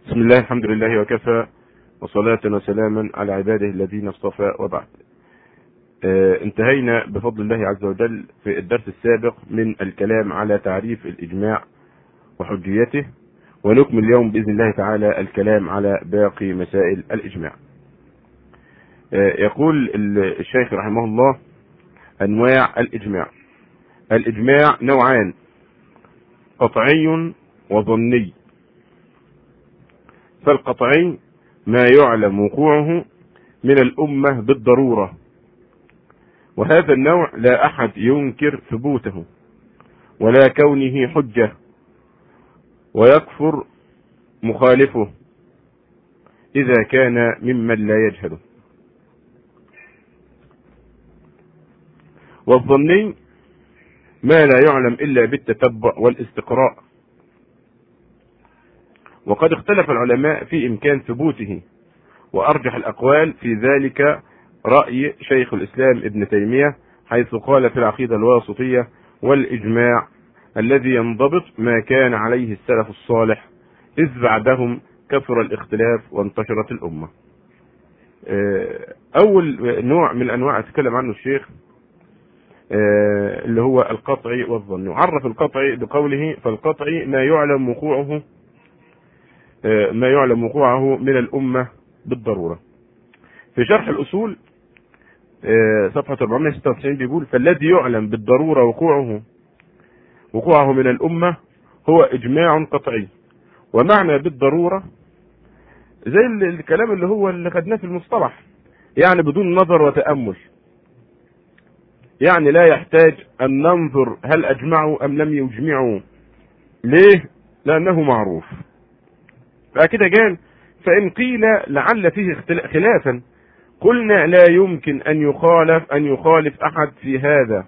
بسم الله الحمد لله وكفى وصلاة وسلاما على عباده الذين اصطفى وبعد آه انتهينا بفضل الله عز وجل في الدرس السابق من الكلام على تعريف الإجماع وحجيته ونكمل اليوم بإذن الله تعالى الكلام على باقي مسائل الإجماع آه يقول الشيخ رحمه الله أنواع الإجماع الإجماع نوعان قطعي وظني فالقطعي ما يعلم وقوعه من الأمة بالضرورة وهذا النوع لا أحد ينكر ثبوته ولا كونه حجة ويكفر مخالفه إذا كان ممن لا يجهله والظني ما لا يعلم إلا بالتتبع والاستقراء وقد اختلف العلماء في إمكان ثبوته وأرجح الأقوال في ذلك رأي شيخ الإسلام ابن تيمية حيث قال في العقيدة الواسطية والإجماع الذي ينضبط ما كان عليه السلف الصالح إذ بعدهم كثر الاختلاف وانتشرت الأمة أول نوع من أنواع تكلم عنه الشيخ اللي هو القطعي والظن عرف القطعي بقوله فالقطعي ما يعلم وقوعه ما يعلم وقوعه من الأمة بالضرورة في شرح الأصول صفحة 496 بيقول فالذي يعلم بالضرورة وقوعه وقوعه من الأمة هو إجماع قطعي ومعنى بالضرورة زي الكلام اللي هو اللي خدناه في المصطلح يعني بدون نظر وتأمل يعني لا يحتاج أن ننظر هل أجمعوا أم لم يجمعوا ليه؟ لأنه معروف فكده قال فإن قيل لعل فيه خلافا قلنا لا يمكن أن يخالف أن يخالف أحد في هذا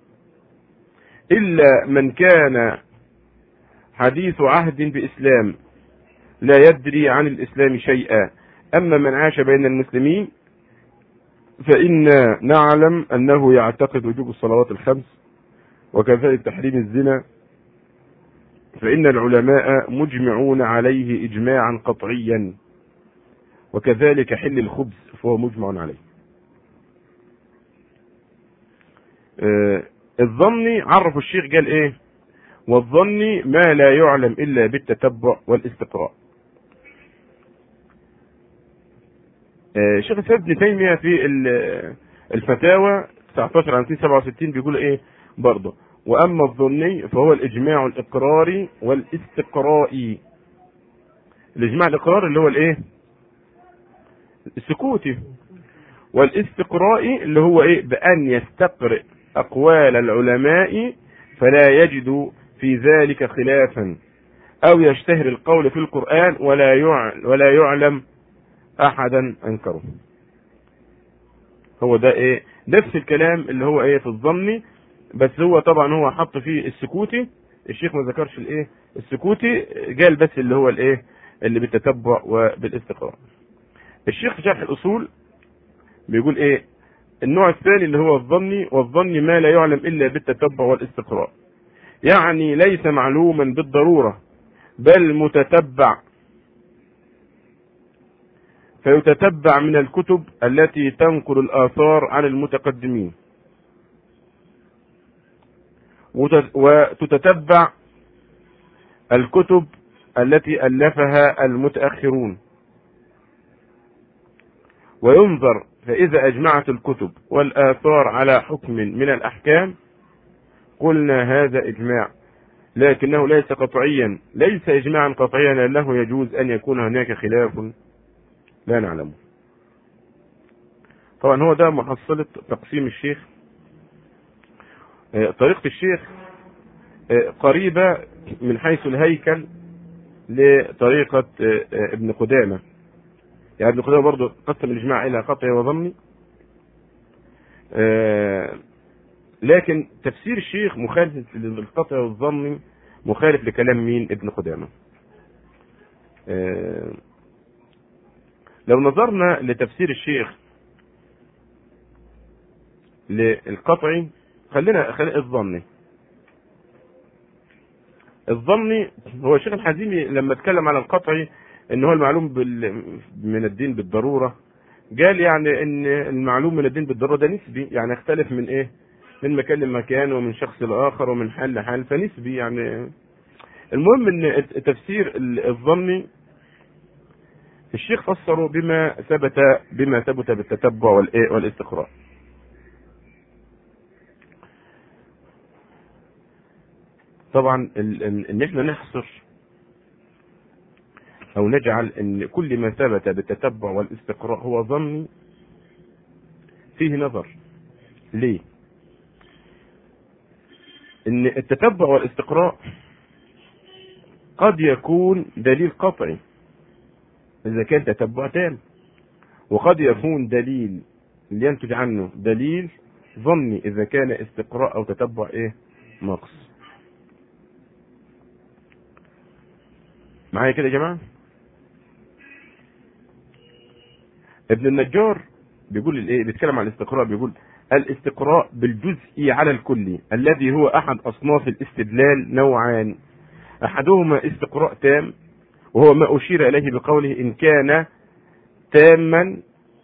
إلا من كان حديث عهد بإسلام لا يدري عن الإسلام شيئا أما من عاش بين المسلمين فإنا نعلم أنه يعتقد وجوب الصلوات الخمس وكذلك تحريم الزنا فإن العلماء مجمعون عليه إجماعا قطعيا وكذلك حل الخبز فهو مجمع عليه آه الظني عرف الشيخ قال ايه والظني ما لا يعلم الا بالتتبع والاستقراء آه شيخ الاسلام ابن تيميه في الفتاوى 19 عن 67 بيقول ايه برضه واما الظني فهو الاجماع الاقراري والاستقرائي الاجماع الاقراري اللي هو الايه السكوتي والاستقرائي اللي هو ايه بان يستقرئ اقوال العلماء فلا يجد في ذلك خلافا او يشتهر القول في القران ولا يعلم ولا يعلم احدا انكره هو ده ايه نفس الكلام اللي هو ايه في الظني بس هو طبعا هو حط فيه السكوتي الشيخ ما ذكرش الايه السكوتي قال بس اللي هو الايه اللي بالتتبع وبالاستقراء الشيخ في شرح الاصول بيقول ايه النوع الثاني اللي هو الظني والظني ما لا يعلم الا بالتتبع والاستقراء يعني ليس معلوما بالضروره بل متتبع فيتتبع من الكتب التي تنقل الاثار عن المتقدمين وتتتبع الكتب التي ألفها المتأخرون وينظر فإذا أجمعت الكتب والآثار على حكم من الأحكام قلنا هذا إجماع لكنه ليس قطعيا ليس إجماعا قطعيا لأنه يجوز أن يكون هناك خلاف لا نعلمه طبعا هو ده محصلة تقسيم الشيخ طريقة الشيخ قريبة من حيث الهيكل لطريقة ابن قدامة يعني ابن قدامة برضه قسم الإجماع إلى قطعي وظني لكن تفسير الشيخ مخالف للقطع والظني مخالف لكلام مين ابن قدامة لو نظرنا لتفسير الشيخ للقطعي خلينا خلينا الظني الظني هو الشيخ الحزيمي لما اتكلم على القطعي ان هو المعلوم بال... من الدين بالضروره قال يعني ان المعلوم من الدين بالضروره ده نسبي يعني يختلف من ايه من مكان لمكان ومن شخص لاخر ومن حال لحال فنسبي يعني المهم ان التفسير الظني الشيخ فسره بما ثبت بما ثبت بالتتبع والايه والاستقراء طبعا ان احنا نحصر او نجعل ان كل ما ثبت بالتتبع والاستقراء هو ظني فيه نظر ليه ان التتبع والاستقراء قد يكون دليل قطعي اذا كان تتبع تام وقد يكون دليل اللي ينتج عنه دليل ظني اذا كان استقراء او تتبع ايه ناقص معايا كده يا جماعه ابن النجار بيقول الايه بيتكلم عن الاستقراء بيقول الاستقراء بالجزء على الكلي الذي هو احد اصناف الاستدلال نوعان احدهما استقراء تام وهو ما اشير اليه بقوله ان كان تاما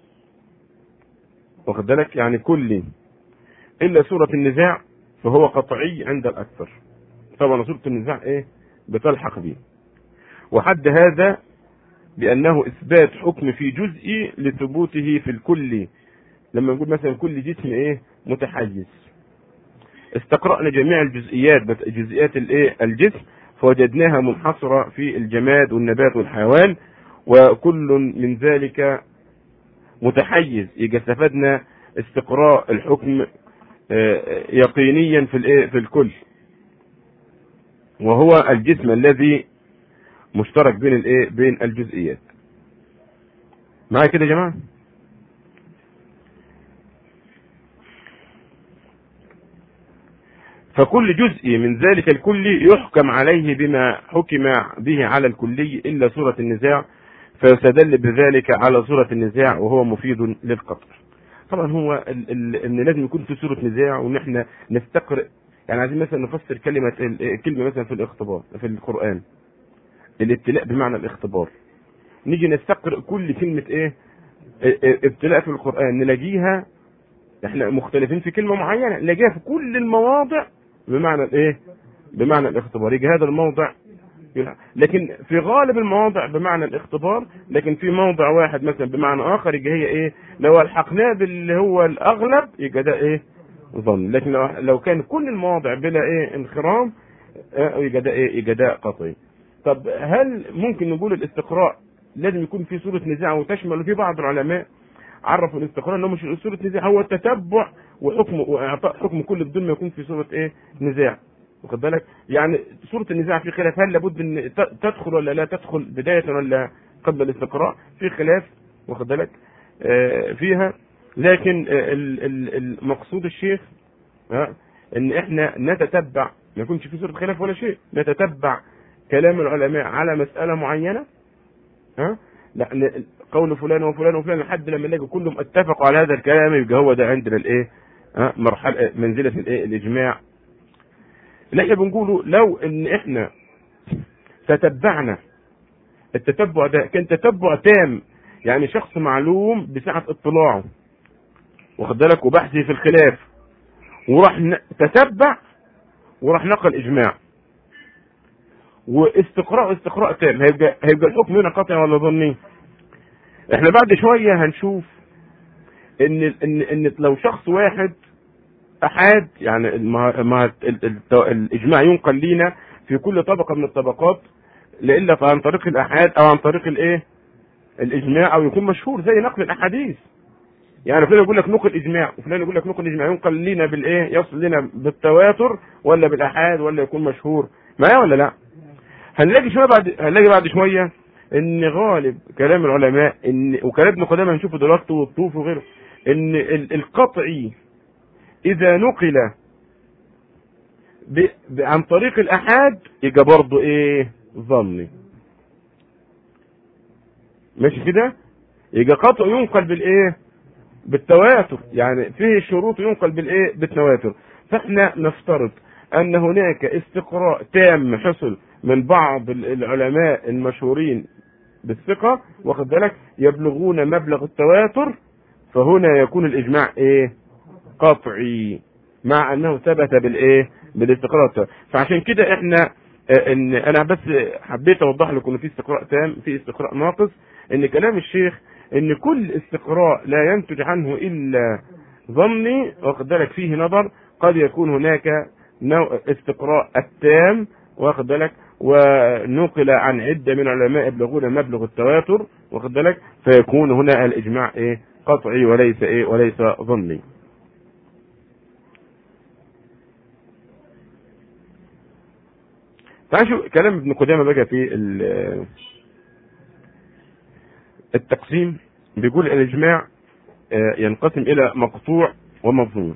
واخد بالك يعني كلي الا سوره النزاع فهو قطعي عند الاكثر طبعا سوره النزاع ايه بتلحق به وحد هذا بأنه إثبات حكم في جزء لثبوته في الكل لما نقول مثلا كل جسم إيه متحيز استقرأنا جميع الجزئيات جزئيات الإيه الجسم فوجدناها منحصرة في الجماد والنبات والحيوان وكل من ذلك متحيز يبقى استفدنا استقراء الحكم يقينيا في الايه في الكل وهو الجسم الذي مشترك بين الايه بين الجزئيات معايا كده يا جماعه فكل جزء من ذلك الكلي يحكم عليه بما حكم به على الكلي الا سوره النزاع فيستدل بذلك على سوره النزاع وهو مفيد للقطع طبعا هو ال ال ان لازم يكون في سوره نزاع وان احنا نستقرئ يعني عايزين مثلا نفسر كلمه كلمه مثلا في الاختبار في القران الابتلاء بمعنى الاختبار نيجي نستقرئ كل كلمة ايه ابتلاء في القرآن نلاقيها احنا مختلفين في كلمة معينة نلاقيها في كل المواضع بمعنى الايه بمعنى الاختبار يجي هذا الموضع لكن في غالب المواضع بمعنى الاختبار لكن في موضع واحد مثلا بمعنى اخر يجي هي ايه لو الحقناه باللي هو الاغلب يبقى ده ايه ظن لكن لو, لو كان كل المواضع بلا ايه انخرام يبقى ده ايه يبقى ده قطعي طب هل ممكن نقول الاستقراء لازم يكون في صورة نزاع وتشمل في بعض العلماء عرفوا الاستقراء انه مش صورة نزاع هو التتبع وحكم واعطاء حكم كل بدون ما يكون في صورة ايه نزاع واخد بالك يعني صورة النزاع في خلاف هل لابد ان تدخل ولا لا تدخل بداية ولا قبل الاستقراء في خلاف واخد بالك آه فيها لكن آه المقصود الشيخ آه ان احنا نتتبع ما يكونش في صورة خلاف ولا شيء نتتبع كلام العلماء على مسألة معينة ها لا قول فلان وفلان وفلان لحد لما نلاقي كلهم اتفقوا على هذا الكلام يبقى هو ده عندنا الايه ها مرحلة منزلة الايه الاجماع اللي احنا بنقوله لو ان احنا تتبعنا التتبع ده كان تتبع تام يعني شخص معلوم بسعة اطلاعه واخد بالك وبحثه في الخلاف وراح تتبع وراح نقل اجماع واستقراء استقراء تام هيبقى هيبقى الحكم هنا قطعي ولا ظني؟ احنا بعد شويه هنشوف ان ان ان لو شخص واحد احاد يعني ما الاجماع ينقل لينا في كل طبقه من الطبقات الا عن طريق الاحاد او عن طريق الايه؟ الاجماع او يكون مشهور زي نقل الاحاديث يعني فلان يقول لك نقل اجماع وفلان يقول لك نقل اجماع ينقل لنا بالايه؟ يصل لنا بالتواتر ولا بالاحاد ولا يكون مشهور معايا ولا لا؟ هنلاقي شويه بعد هنلاقي بعد شويه ان غالب كلام العلماء ان وكلام ابن قدامه هنشوفه دلوقتي والطوف وغيره ان القطعي اذا نقل ب... ب... عن طريق الاحاد يبقى برضه ايه ظني ماشي كده يبقى قطع ينقل بالايه بالتواتر يعني فيه شروط ينقل بالايه بالتواتر فاحنا نفترض ان هناك استقراء تام حصل من بعض العلماء المشهورين بالثقة واخد بالك يبلغون مبلغ التواتر فهنا يكون الإجماع إيه قطعي مع أنه ثبت بالإيه بالاستقراء فعشان كده إحنا ان انا بس حبيت اوضح لكم ان في استقراء تام في استقراء ناقص ان كلام الشيخ ان كل استقراء لا ينتج عنه الا ظني واخد بالك فيه نظر قد يكون هناك نوع استقراء التام واخد بالك ونقل عن عده من العلماء يبلغون مبلغ التواتر واخد بالك فيكون هنا الاجماع ايه قطعي وليس ايه وليس ظني تعال شوف كلام ابن قدامه بقى في التقسيم بيقول الاجماع ينقسم الى مقطوع ومظنون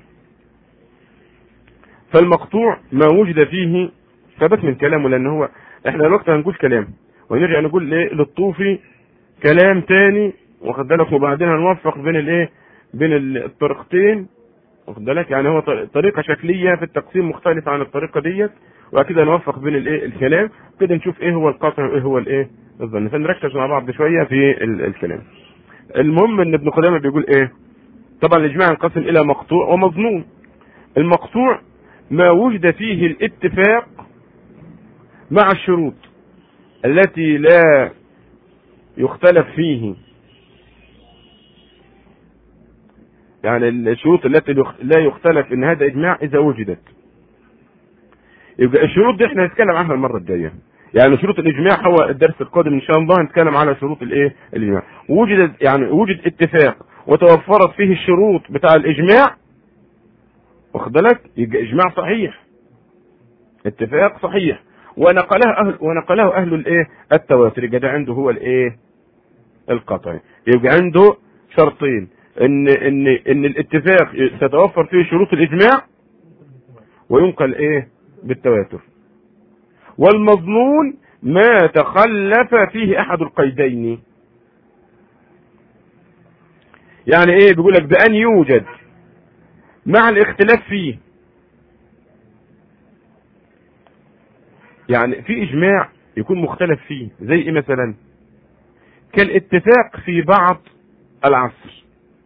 فالمقطوع ما وجد فيه ثبت من كلامه لان هو احنا دلوقتي هنقول كلام ونرجع نقول ايه للطوفي كلام تاني واخد بالك وبعدين هنوفق بين الايه بين الطريقتين واخد بالك يعني هو طريقه شكليه في التقسيم مختلفه عن الطريقه ديت وكده نوفق بين الايه الكلام كده نشوف ايه هو القطع وايه هو الايه الظن فنركز مع بعض شويه في الكلام المهم ان ابن قدامه بيقول ايه طبعا الاجماع ينقسم الى مقطوع ومظنون المقطوع ما وجد فيه الاتفاق مع الشروط التي لا يختلف فيه يعني الشروط التي لا يختلف ان هذا اجماع اذا وجدت يبقى الشروط دي احنا هنتكلم عنها المره الجايه يعني شروط الاجماع هو الدرس القادم ان شاء الله هنتكلم على شروط الايه الاجماع وجد يعني وجد اتفاق وتوفرت فيه الشروط بتاع الاجماع واخد بالك يبقى اجماع صحيح اتفاق صحيح ونقله اهل ونقله اهل الايه التواتر يبقى ده عنده هو الايه القطعي يبقى عنده شرطين ان ان ان الاتفاق تتوفر فيه شروط الاجماع وينقل ايه بالتواتر والمظنون ما تخلف فيه احد القيدين يعني ايه بيقول لك بان يوجد مع الاختلاف فيه يعني في اجماع يكون مختلف فيه زي ايه مثلا كالاتفاق في بعض العصر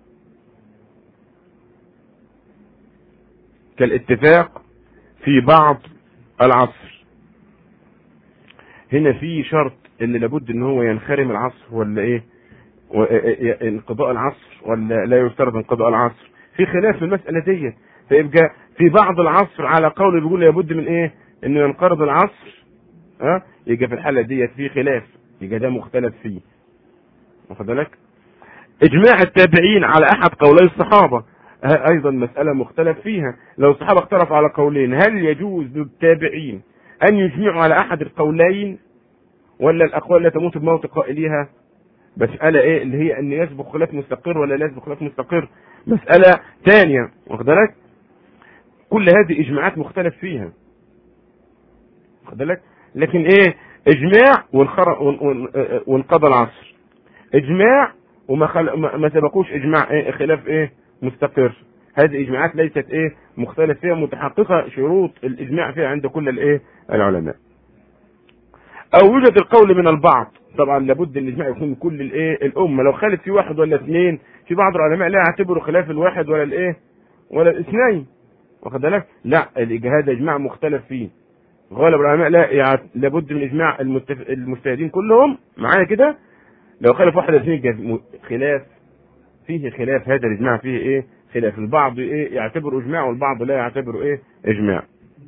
كالاتفاق في بعض العصر هنا في شرط ان لابد ان هو ينخرم العصر ولا ايه انقضاء العصر ولا لا يفترض انقضاء العصر في خلاف في المسألة دي فيبقى في بعض العصر على قول بيقول لابد من ايه انه ينقرض العصر ها أه؟ يبقى في الحالة ديت في خلاف يبقى ده مختلف فيه واخد بالك اجماع التابعين على احد قولي الصحابة ايضا مسألة مختلف فيها لو الصحابة اختلفوا على قولين هل يجوز للتابعين ان يجمعوا على احد القولين ولا الاقوال لا تموت بموت قائليها مسألة ايه اللي هي ان يسبق خلاف مستقر ولا لا يسبق خلاف مستقر مسألة ثانية واخد بالك كل هذه اجماعات مختلف فيها واخد بالك لكن ايه اجماع وانقضى العصر اجماع وما خل... ما سبقوش اجماع ايه خلاف ايه مستقر هذه اجماعات ليست ايه مختلف فيها متحققه شروط الاجماع فيها عند كل الايه العلماء او يوجد القول من البعض طبعا لابد ان الاجماع يكون من كل الايه الامه لو خالف في واحد ولا اثنين في بعض العلماء لا يعتبروا خلاف الواحد ولا الايه ولا الاثنين واخد بالك لا هذا اجماع مختلف فيه غالب العلماء لا يعني لابد من اجماع المتف... المجتهدين كلهم معايا كده لو خالف واحد اثنين خلاف فيه خلاف هذا الاجماع فيه ايه خلاف البعض ايه يعتبر اجماع والبعض لا يعتبر ايه اجماع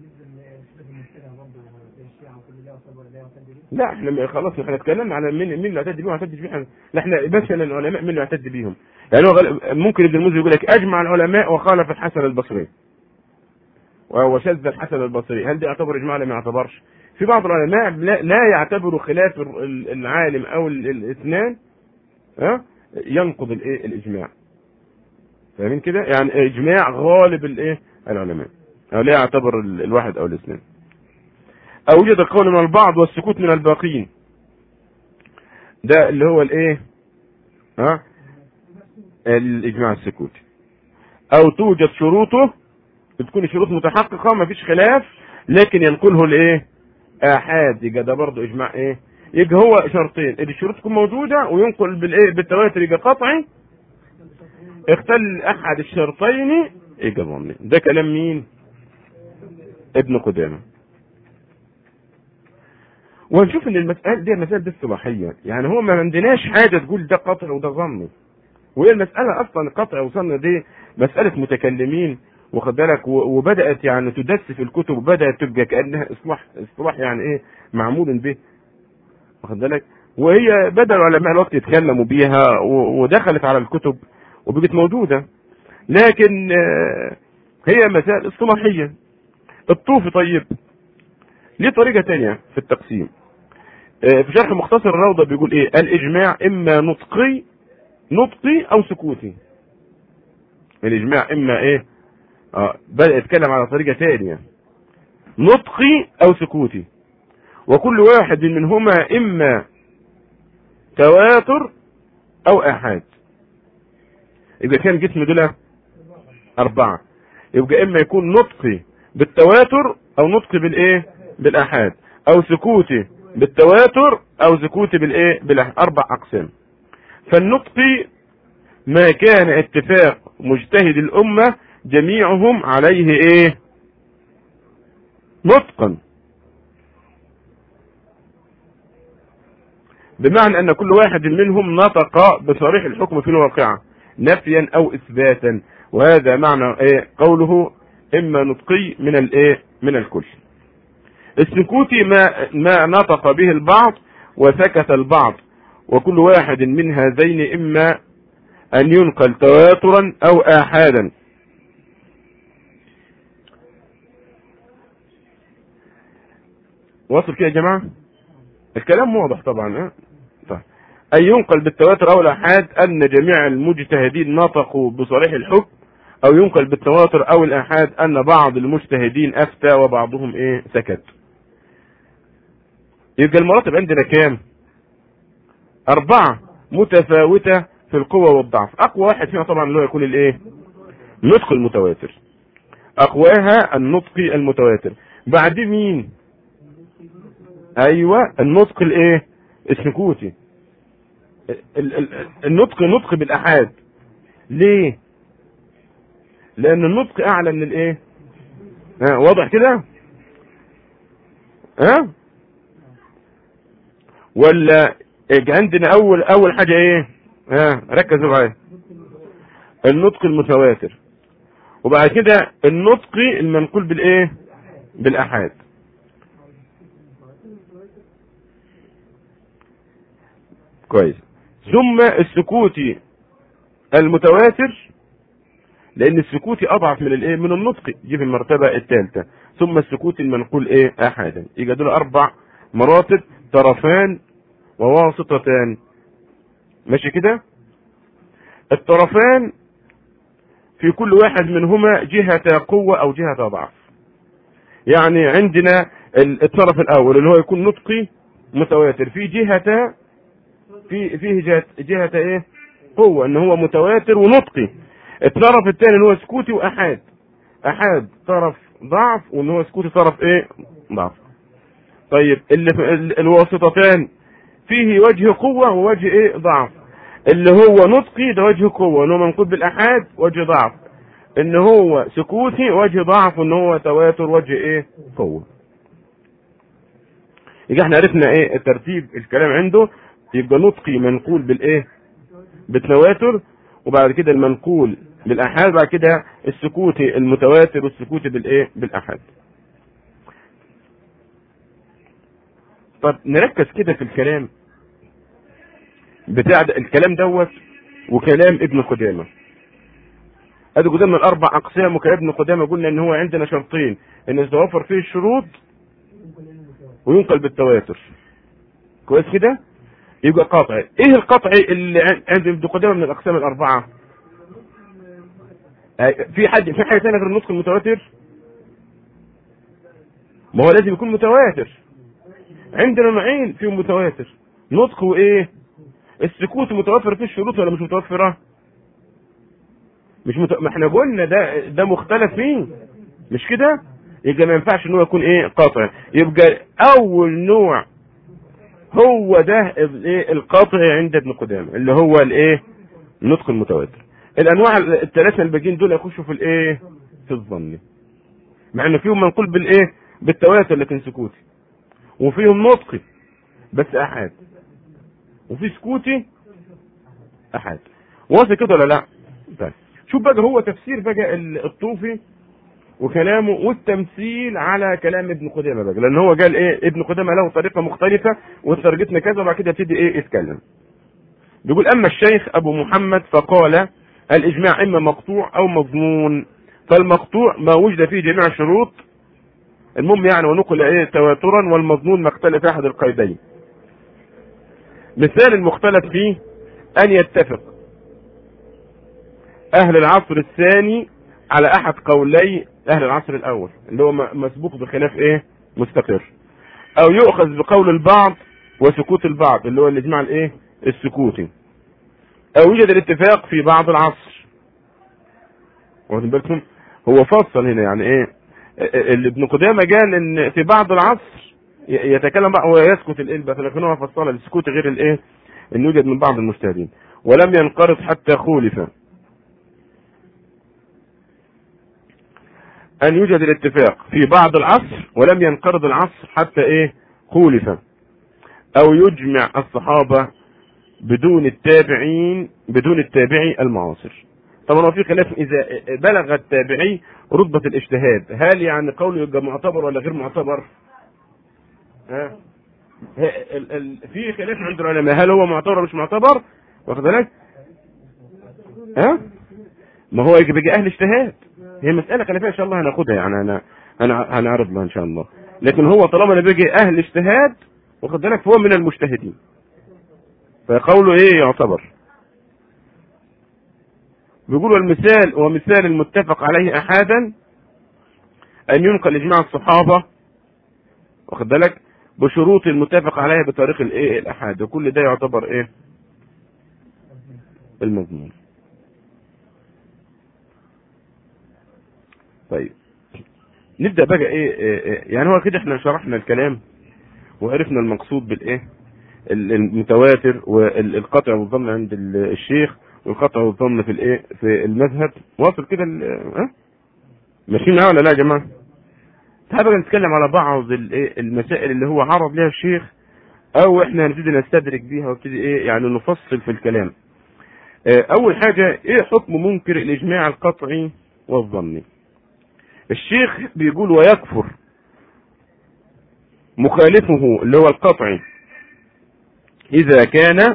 لا احنا خلاص احنا اتكلمنا على مين مين اللي اعتد بيهم اعتد بيهم لا احنا بس العلماء مين اللي اعتد بيهم يعني هو ممكن ابن المنذر يقول لك اجمع العلماء وخالف الحسن البصري وهو شذ الحسن البصري هل ده يعتبر اجماع ولا ما يعتبرش في بعض العلماء لا, لا يعتبر خلاف العالم او الاثنان ها ينقض الايه الاجماع فاهمين كده يعني اجماع غالب الايه العلماء او لا يعتبر الواحد او الاثنين او يوجد القول من البعض والسكوت من الباقين ده اللي هو الايه ها الاجماع السكوتي او توجد شروطه بتكون شروط متحققه ما فيش خلاف لكن ينقله الايه احاد يبقى ده برضه اجماع ايه يبقى هو شرطين الشروط تكون موجوده وينقل بالايه بالتواتر يبقى قطعي اختل احد الشرطين يبقى ظني ده كلام مين ابن قدامه ونشوف ان المسألة دي مسألة دي اصطلاحية يعني هو ما عندناش حاجة تقول ده قطع وده ظني وهي المسألة أصلا قطع وظن دي مسألة متكلمين واخد بالك وبدأت يعني تدس في الكتب وبدأت تبقى كأنها إصلاح إصلاح يعني إيه معمول به واخد بالك وهي بدأ العلماء الوقت يتكلموا بيها ودخلت على الكتب وبقت موجودة لكن هي مسائل اصطلاحية الطوفي طيب ليه طريقة تانية في التقسيم في شرح مختصر الروضة بيقول ايه الاجماع اما نطقي نطقي او سكوتي الاجماع اما ايه اه بدأ يتكلم على طريقة تانية نطقي او سكوتي وكل واحد منهما اما تواتر او احاد يبقى كان جسم دول اربعة يبقى اما يكون نطقي بالتواتر او نطقي بالايه بالاحاد او سكوتي بالتواتر او سكوتي بالايه بالاحاد اربع اقسام فالنطقي ما كان اتفاق مجتهد الامه جميعهم عليه ايه نطقا بمعنى ان كل واحد منهم نطق بصريح الحكم في الواقعة نفيا او اثباتا وهذا معنى ايه قوله اما نطقي من الايه من الكل السكوتي ما ما نطق به البعض وسكت البعض وكل واحد من هذين اما ان ينقل تواترا او احادا واصل كده يا جماعه الكلام واضح طبعا اه طيب أن ينقل بالتواتر أو الآحاد أن جميع المجتهدين نطقوا بصريح الحكم أو ينقل بالتواتر أو الآحاد أن بعض المجتهدين أفتى وبعضهم إيه سكت. يبقى المراتب عندنا كام؟ أربعة متفاوتة في القوة والضعف، أقوى واحد فيها طبعا اللي هو يكون الإيه؟ النطق المتواتر. أقواها النطق المتواتر. بعد مين؟ أيوه النطق الإيه؟ السكوتي. النطق نطق بالاحاد ليه لان النطق اعلى من الايه ها واضح كده ها ولا عندنا اول اول حاجه ايه ها ركزوا معايا النطق المتواتر وبعد كده النطق المنقول بالايه بالاحاد كويس ثم السكوتي المتواتر لان السكوتي اضعف من الايه من النطق يجي في المرتبه الثالثه ثم السكوتي المنقول ايه احادا يبقى دول اربع مراتب طرفان وواسطتان ماشي كده الطرفان في كل واحد منهما جهة قوة أو جهة ضعف يعني عندنا الطرف الأول اللي هو يكون نطقي متواتر في جهة في فيه جهة, جهة ايه قوة ان هو متواتر ونطقي الطرف الثاني اللي هو سكوتي واحاد احاد طرف ضعف وان هو سكوتي طرف ايه ضعف طيب اللي في الواسطتان فيه وجه قوة ووجه ايه ضعف اللي هو نطقي ده وجه قوة ان هو منقول بالاحاد وجه ضعف ان هو سكوتي وجه ضعف وان هو تواتر وجه ايه قوة يبقى احنا عرفنا ايه ترتيب الكلام عنده يبقى نطقي منقول بالايه بالتواتر وبعد كده المنقول بالاحاد بعد كده السكوتي المتواتر والسكوتي بالايه بالاحاد طب نركز كده في الكلام بتاع الكلام دوت وكلام ابن قدامه ادي قدامنا الاربع اقسام وكلام ابن قدامه قلنا ان هو عندنا شرطين ان يتوفر فيه الشروط وينقل بالتواتر كويس كده يبقى قطعي ايه القطعي اللي عند ابن قدامه من الاقسام الاربعه في حد في حاجه ثانيه غير النطق المتواتر ما هو لازم يكون متواتر عندنا نوعين فيهم متواتر نطق وايه السكوت متوفر فيه الشروط ولا مش متوفره مش مت... ما احنا قلنا ده ده مختلف فيه مش كده يبقى ما ينفعش ان هو يكون ايه قاطع يبقى اول نوع هو ده الايه القاطع عند ابن قدامه اللي هو الايه النطق المتواتر الانواع الثلاثه الباقيين دول يخشوا في الايه في الظن مع ان فيهم منقول بالايه بالتواتر لكن سكوتي وفيهم نطقي بس احاد وفي سكوتي احاد واثق كده ولا لا طيب شوف بقى هو تفسير بقى الطوفي وكلامه والتمثيل على كلام ابن قدامه بقى لان هو قال ايه ابن قدامه له طريقه مختلفه وترجتنا كذا وبعد كده يبتدي ايه يتكلم بيقول اما الشيخ ابو محمد فقال الاجماع اما مقطوع او مضمون فالمقطوع ما وجد فيه جميع الشروط المهم يعني ونقل ايه تواترا والمضمون ما اختلف احد القيدين مثال المختلف فيه ان يتفق اهل العصر الثاني على احد قولي اهل العصر الاول اللي هو مسبوق بخلاف ايه مستقر او يؤخذ بقول البعض وسكوت البعض اللي هو الاجماع الايه السكوتي او يوجد الاتفاق في بعض العصر واخدين بالكم هو فصل هنا يعني ايه اللي ابن قدامه قال ان في بعض العصر يتكلم بقى ويسكت الالبة لكن هو فصل السكوت غير الايه ان يوجد من بعض المجتهدين ولم ينقرض حتى خولف ان يوجد الاتفاق في بعض العصر ولم ينقرض العصر حتى ايه خولف او يجمع الصحابة بدون التابعين بدون التابعي المعاصر طبعا هو في خلاف اذا بلغ التابعي رتبة الاجتهاد هل يعني قوله يبقى معتبر ولا غير معتبر ها ال ال في خلاف عند العلماء هل هو معتبر ولا مش معتبر واخد بالك ها ما هو يبقى اهل اجتهاد هي مسألة خلافية ان شاء الله هناخدها يعني انا انا هنعرض لها ان شاء الله لكن هو طالما انا بيجي اهل اجتهاد واخد بالك فهو من المجتهدين فقوله ايه يعتبر بيقولوا المثال ومثال المتفق عليه احادا ان ينقل اجماع الصحابه واخد بالك بشروط المتفق عليها بطريق الايه الاحاد وكل ده يعتبر ايه المضمون طيب نبدا بقى إيه, إيه, ايه يعني هو كده احنا شرحنا الكلام وعرفنا المقصود بالايه المتواتر والقطع والظن عند الشيخ والقطع والظن في الايه في المذهب واصل كده ها ماشيين معاه ولا لا يا جماعه تعال بقى نتكلم على بعض الايه المسائل اللي هو عرض لها الشيخ او احنا هنبتدي نستدرك بيها ونبتدي ايه يعني نفصل في الكلام اول حاجه ايه حكم منكر الاجماع القطعي والظني الشيخ بيقول ويكفر مخالفه اللي هو القطعي اذا كان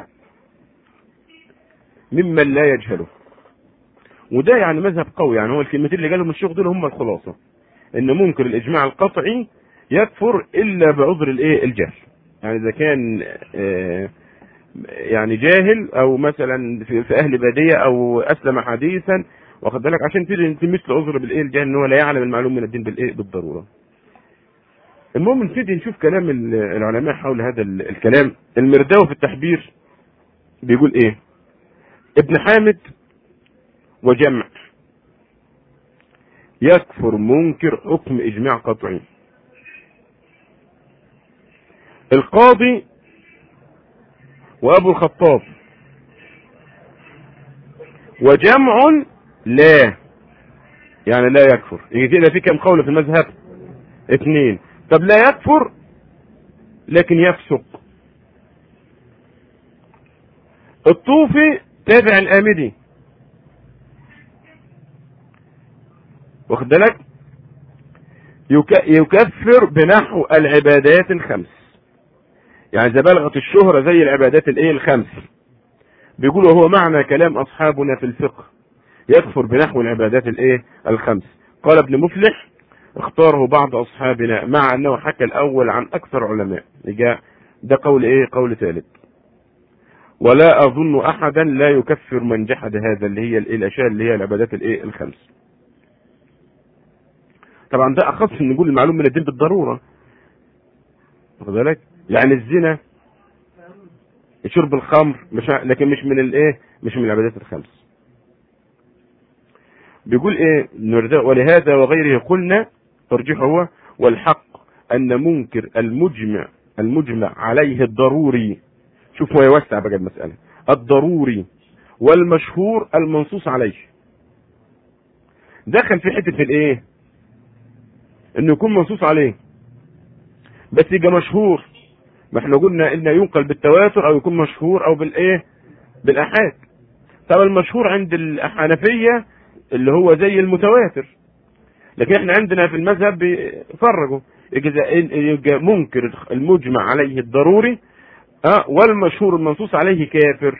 ممن لا يجهله وده يعني مذهب قوي يعني هو الكلمتين اللي قالهم الشيخ دول هم الخلاصه ان منكر الاجماع القطعي يكفر الا بعذر الايه الجهل يعني اذا كان آه يعني جاهل او مثلا في, في اهل باديه او اسلم حديثا واخد بالك عشان تدي مثل عذر بالايه الجهل ان هو لا يعلم المعلوم من الدين بالايه بالضروره المهم نبتدي نشوف كلام العلماء حول هذا الكلام المرداوي في التحبير بيقول ايه ابن حامد وجمع يكفر منكر حكم اجماع قطعي القاضي وابو الخطاب وجمع لا يعني لا يكفر يجي كده في كم قول في المذهب اثنين طب لا يكفر لكن يفسق الطوفي تابع الآمدي واخد بالك يكفر بنحو العبادات الخمس يعني اذا بلغت الشهرة زي العبادات الايه الخمس بيقولوا هو معنى كلام اصحابنا في الفقه يكفر بنحو العبادات الايه الخمس قال ابن مفلح اختاره بعض اصحابنا مع انه حكى الاول عن اكثر علماء جاء ده قول ايه قول ثالث ولا اظن احدا لا يكفر من جحد هذا اللي هي الاشياء اللي هي العبادات الايه الخمس طبعا ده اخص من نقول المعلوم من الدين بالضروره واخد بالك يعني الزنا شرب الخمر مش لكن مش من الايه مش من العبادات الخمس بيقول ايه ولهذا وغيره قلنا ترجيح هو والحق ان منكر المجمع المجمع عليه الضروري شوف هو يوسع بقى المسألة الضروري والمشهور المنصوص عليه دخل في حتة الايه انه يكون منصوص عليه بس يبقى مشهور ما احنا قلنا انه ينقل بالتواتر او يكون مشهور او بالايه بالاحاد طب المشهور عند الحنفية اللي هو زي المتواتر لكن احنا عندنا في المذهب بيفرقوا يبقى منكر المجمع عليه الضروري اه والمشهور المنصوص عليه كافر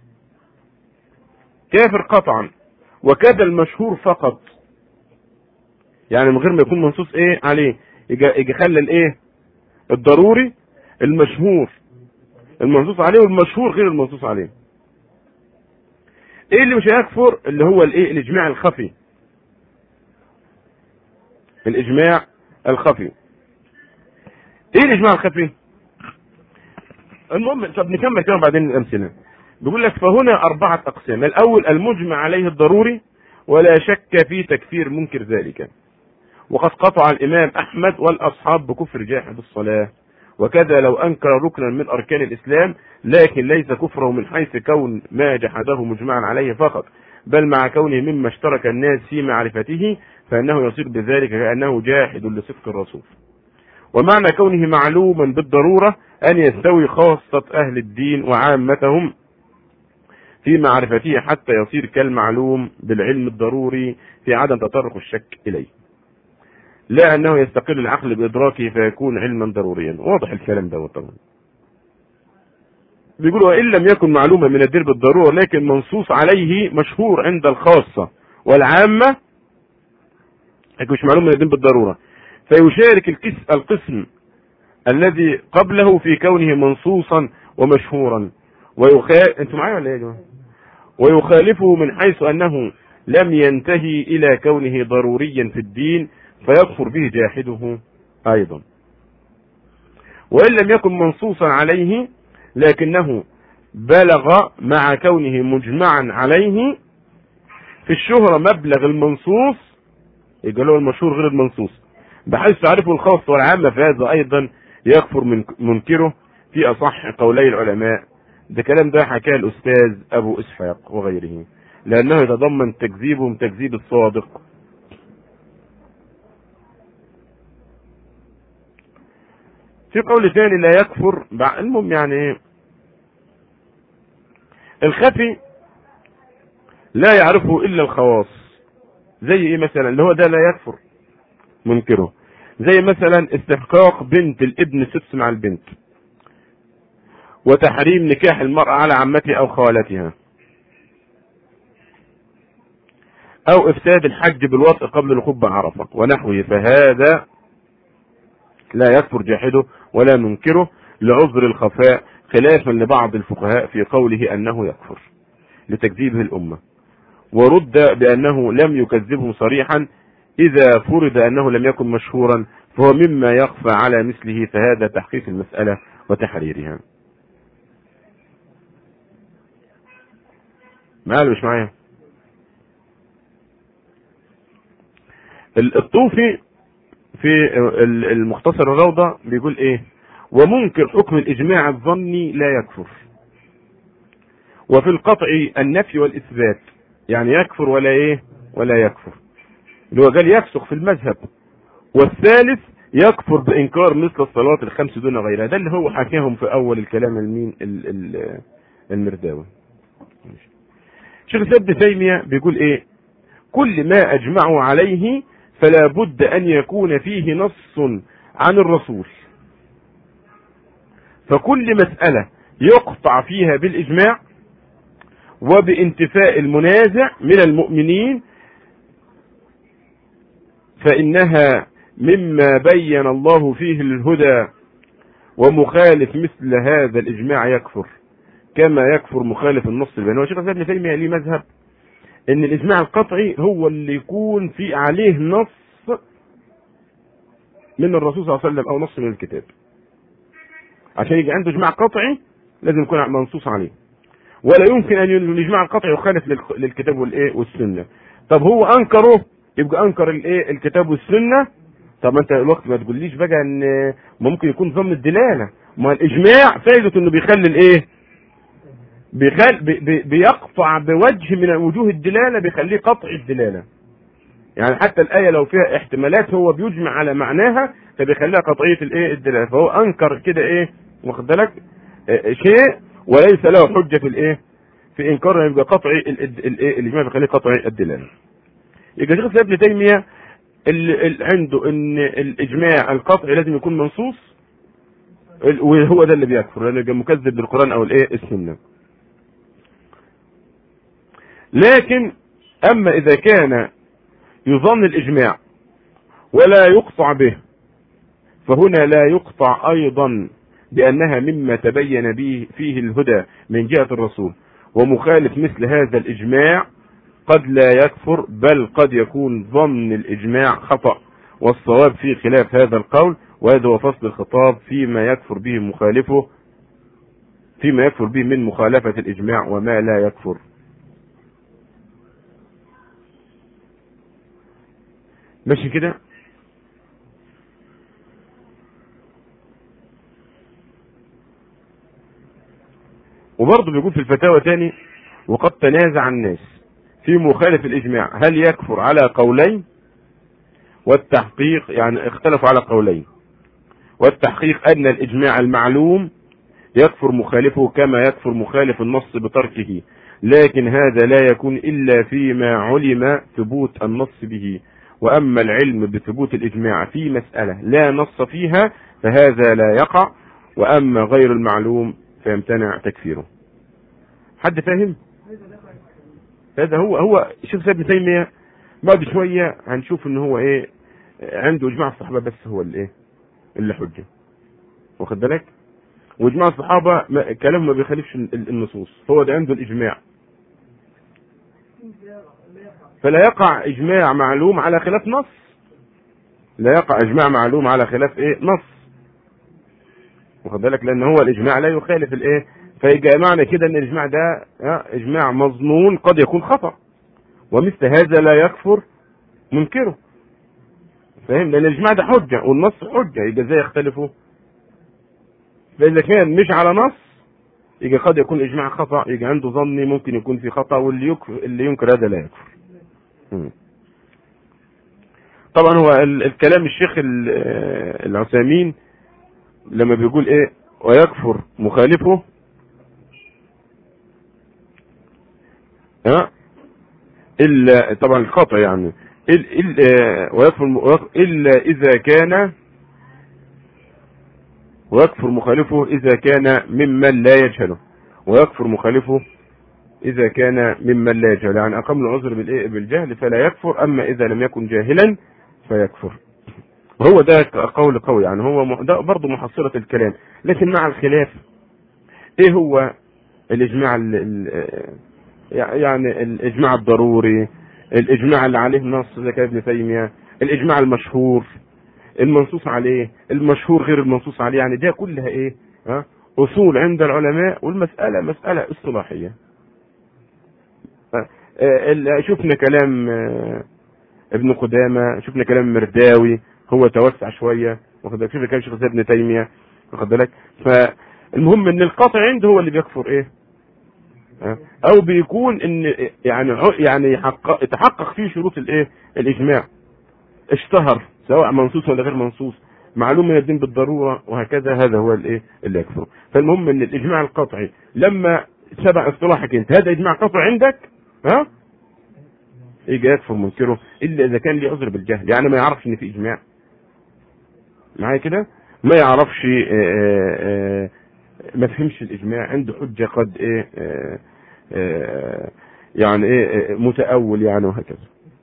كافر قطعا وكذا المشهور فقط يعني من غير ما يكون منصوص ايه عليه يجي يجي خلى الايه الضروري المشهور المنصوص عليه والمشهور غير المنصوص عليه ايه اللي مش هيكفر اللي هو الايه الاجماع الخفي الاجماع الخفي ايه الاجماع الخفي المهم طب نكمل كده بعدين الامثله بيقول لك فهنا اربعه اقسام الاول المجمع عليه الضروري ولا شك في تكفير منكر ذلك وقد قطع الامام احمد والاصحاب بكفر جاحد الصلاه وكذا لو انكر ركنا من اركان الاسلام لكن ليس كفره من حيث كون ما جحده مجمعا عليه فقط بل مع كونه مما اشترك الناس في معرفته فانه يصير بذلك كانه جاحد لصدق الرسول ومعنى كونه معلوما بالضروره ان يستوي خاصه اهل الدين وعامتهم في معرفته حتى يصير كالمعلوم بالعلم الضروري في عدم تطرق الشك اليه لا انه يستقل العقل بادراكه فيكون علما ضروريا واضح الكلام ده طبعا بيقولوا وان لم يكن معلوما من الدين بالضروره لكن منصوص عليه مشهور عند الخاصه والعامه لكن مش معلوم من الدين بالضروره فيشارك الكس القسم الذي قبله في كونه منصوصا ومشهورا ويخا انتوا معايا ولا ايه يا جماعه؟ ويخالفه من حيث انه لم ينتهي الى كونه ضروريا في الدين فيكفر به جاحده ايضا وان لم يكن منصوصا عليه لكنه بلغ مع كونه مجمعا عليه في الشهرة مبلغ المنصوص يبقى له المشهور غير المنصوص بحيث تعرفه الخاص والعامة فهذا أيضا يكفر من منكره في أصح قولي العلماء ده كلام ده حكاه الأستاذ أبو إسحاق وغيره لأنه يتضمن تكذيبهم تكذيب الصادق في قول ثاني لا يكفر المهم يعني الخفي لا يعرفه الا الخواص زي ايه مثلا اللي هو ده لا يكفر منكره زي مثلا استحقاق بنت الابن سدس مع البنت وتحريم نكاح المرأة على عمتها او خالتها او افساد الحج بالوطء قبل الخطبة بعرفة ونحوه فهذا لا يكفر جاحده ولا منكره لعذر الخفاء خلافا لبعض الفقهاء في قوله انه يكفر لتكذيبه الامه ورد بانه لم يكذبه صريحا اذا فرض انه لم يكن مشهورا فهو مما يخفى على مثله فهذا تحقيق المساله وتحريرها معايا مش معايا الطوفي في المختصر الروضه بيقول ايه ومنكر حكم الإجماع الظني لا يكفر وفي القطع النفي والإثبات يعني يكفر ولا إيه ولا يكفر اللي هو قال يفسخ في المذهب والثالث يكفر بإنكار مثل الصلاة الخمس دون غيرها ده اللي هو حكاهم في أول الكلام المين المرداوي شيخ ابن تيمية بيقول إيه كل ما أجمعوا عليه فلا بد أن يكون فيه نص عن الرسول فكل مسألة يقطع فيها بالإجماع وبانتفاء المنازع من المؤمنين فإنها مما بين الله فيه الهدى ومخالف مثل هذا الإجماع يكفر كما يكفر مخالف النص البياني وشيخ ابن تيمية ليه مذهب ان الإجماع القطعي هو اللي يكون في عليه نص من الرسول صلى الله عليه وسلم أو نص من الكتاب عشان يجي عنده اجماع قطعي لازم يكون منصوص عليه ولا يمكن ان الاجماع القطعي يخالف للكتاب والايه والسنه طب هو انكره يبقى انكر الايه الكتاب والسنه طب ما انت الوقت ما تقوليش بقى ان ممكن يكون ظن الدلاله ما الاجماع فائدته انه بيخلي الايه بيخل بي بي بيقطع بوجه من وجوه الدلاله بيخليه قطع الدلاله يعني حتى الايه لو فيها احتمالات هو بيجمع على معناها فبيخليها قطعيه الايه الدلاله فهو انكر كده ايه واخد بالك اه شيء وليس له حجه في الايه في انكاره يبقى قطعي الايه الاجماع بيخليه قطعي الدلاله يبقى شيخ الاسلام ابن تيميه اللي اللي عنده ان الاجماع القطعي لازم يكون منصوص وهو ده اللي بيكفر لانه يبقى مكذب للقران او الايه السنه لكن اما اذا كان يظن الاجماع ولا يقطع به فهنا لا يقطع ايضا بانها مما تبين به فيه الهدى من جهه الرسول ومخالف مثل هذا الاجماع قد لا يكفر بل قد يكون ظن الاجماع خطا والصواب في خلاف هذا القول وهذا هو فصل الخطاب فيما يكفر به مخالفه فيما يكفر به من مخالفه الاجماع وما لا يكفر ماشي كده وبرضه بيقول في الفتاوى تاني وقد تنازع الناس في مخالف الإجماع هل يكفر على قولين والتحقيق يعني اختلفوا على قولين والتحقيق أن الإجماع المعلوم يكفر مخالفه كما يكفر مخالف النص بتركه لكن هذا لا يكون إلا فيما علم ثبوت النص به وأما العلم بثبوت الإجماع في مسألة لا نص فيها فهذا لا يقع وأما غير المعلوم فيمتنع تكفيره حد فاهم هذا هو هو شوف ابن تيمية بعد شوية هنشوف ان هو ايه عنده اجماع الصحابة بس هو الايه اللي حجة واخد بالك واجماع الصحابة كلامه ما بيخالفش النصوص هو ده عنده الاجماع فلا يقع اجماع معلوم على خلاف نص لا يقع اجماع معلوم على خلاف ايه نص واخد بالك لان هو الاجماع لا يخالف الايه فيبقى معنى كده ان الاجماع ده اجماع مظنون قد يكون خطا ومثل هذا لا يكفر منكره فاهم لان الاجماع ده حجه والنص حجه يبقى ازاي يختلفوا فاذا كان مش على نص يبقى قد يكون اجماع خطا يبقى عنده ظني ممكن يكون في خطا واللي يكفر اللي ينكر هذا لا يكفر طبعا هو الكلام الشيخ العثيمين لما بيقول ايه ويكفر مخالفه ها الا طبعا الخطا يعني إلا ويكفر الا اذا كان ويكفر مخالفه اذا كان ممن لا يجهله ويكفر مخالفه اذا كان ممن لا يجهل يعني اقام العذر بالجهل فلا يكفر اما اذا لم يكن جاهلا فيكفر وهو ده قول قوي يعني هو ده برضه محصلة الكلام لكن مع الخلاف ايه هو الاجماع ال ال يعني الاجماع الضروري الاجماع اللي عليه نص زي كده ابن تيميه الاجماع المشهور المنصوص عليه المشهور غير المنصوص عليه يعني ده كلها ايه ها اصول عند العلماء والمساله مساله اصطلاحيه شفنا كلام ابن قدامه شفنا كلام مرداوي هو توسع شويه واخد بالك شفنا كلام شيخ ابن تيميه واخد بالك فالمهم ان القطع عنده هو اللي بيكفر ايه او بيكون ان يعني يعني يحقق يتحقق فيه شروط الايه الاجماع اشتهر سواء منصوص ولا غير منصوص معلوم من الدين بالضروره وهكذا هذا هو الايه اللي يكفر فالمهم ان الاجماع القطعي لما سبق اصطلاحك انت هذا اجماع قطعي عندك ها يجي يكفر منكره الا اذا كان ليه عذر بالجهل يعني ما يعرفش ان في اجماع معايا كده ما يعرفش آآ آآ ما فهمش الاجماع عنده حجه قد ايه آآ آآ يعني ايه متاول يعني وهكذا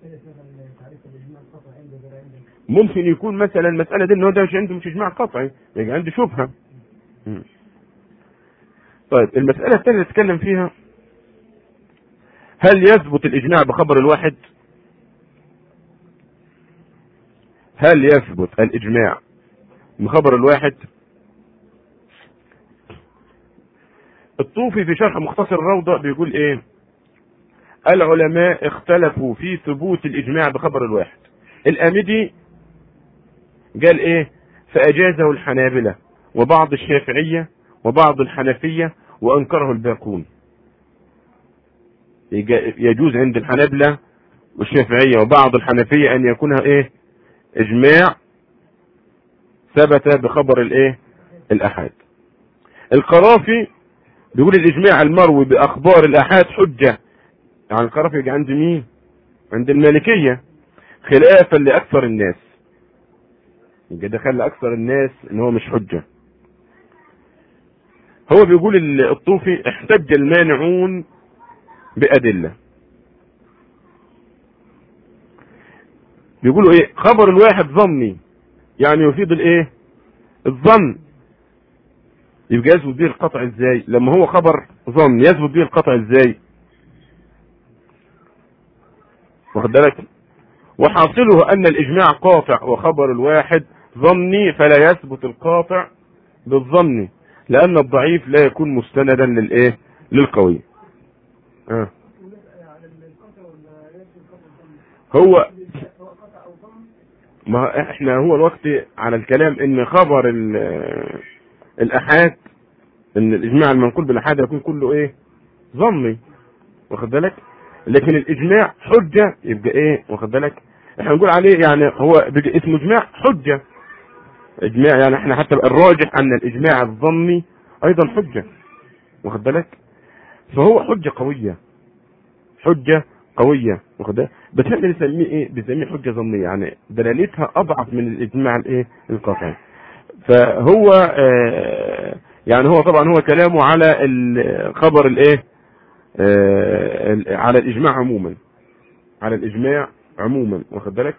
ممكن يكون مثلا المساله دي ان هو ده مش عنده مش اجماع قطعي يبقى عنده شبهه طيب المساله الثانيه اللي نتكلم فيها هل يثبت الاجماع بخبر الواحد هل يثبت الاجماع بخبر الواحد الطوفي في شرح مختصر الروضة بيقول ايه العلماء اختلفوا في ثبوت الاجماع بخبر الواحد الامدي قال ايه فاجازه الحنابلة وبعض الشافعية وبعض الحنفية وانكره الباقون يجوز عند الحنابلة والشافعية وبعض الحنفية ان يكونها ايه اجماع ثبت بخبر الايه الاحاد القرافي بيقول الاجماع المروي باخبار الاحاد حجة يعني القرافي يجي عند مين عند المالكية خلافا لاكثر الناس يبقى ده خلى اكثر الناس ان هو مش حجة هو بيقول الطوفي احتج المانعون بأدلة بيقولوا ايه خبر الواحد ظني يعني يفيد الايه الظن يبقى يثبت به القطع ازاي لما هو خبر ظن يثبت به القطع ازاي واخد بالك وحاصله ان الاجماع قاطع وخبر الواحد ظني فلا يثبت القاطع بالظن لان الضعيف لا يكون مستندا للايه للقوي آه. هو ما احنا هو الوقت على الكلام ان خبر الاحاد ان الاجماع المنقول بالاحاد يكون كله ايه ظني واخد بالك لكن الاجماع حجه يبقى ايه واخد بالك احنا بنقول عليه يعني هو اسمه اجماع حجه اجماع يعني احنا حتى الراجح ان الاجماع الظني ايضا حجه واخد بالك فهو حجه قويه حجه قويه واخد بالك بس احنا بنسميه ايه بنسميه حجه ظنيه يعني دلالتها اضعف من الاجماع الايه القاطعي فهو آه يعني هو طبعا هو كلامه على الخبر الايه آه على الاجماع عموما على الاجماع عموما واخد بالك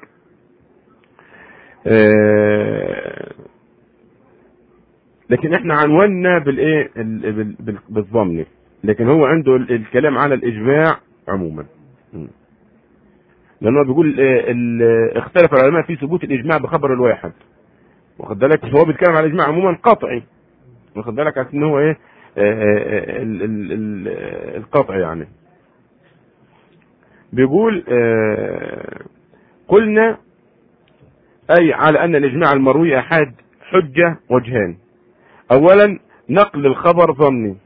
آه لكن احنا عنونا بالايه بالظن لكن هو عنده الكلام على الاجماع عموما لانه بيقول اختلف العلماء في ثبوت الاجماع بخبر الواحد واخد بالك هو بيتكلم على الاجماع عموما قطعي واخد بالك عشان ان هو ايه ال ال ال القطع يعني بيقول قلنا اي على ان الاجماع المروي احاد حجة وجهان اولا نقل الخبر ظني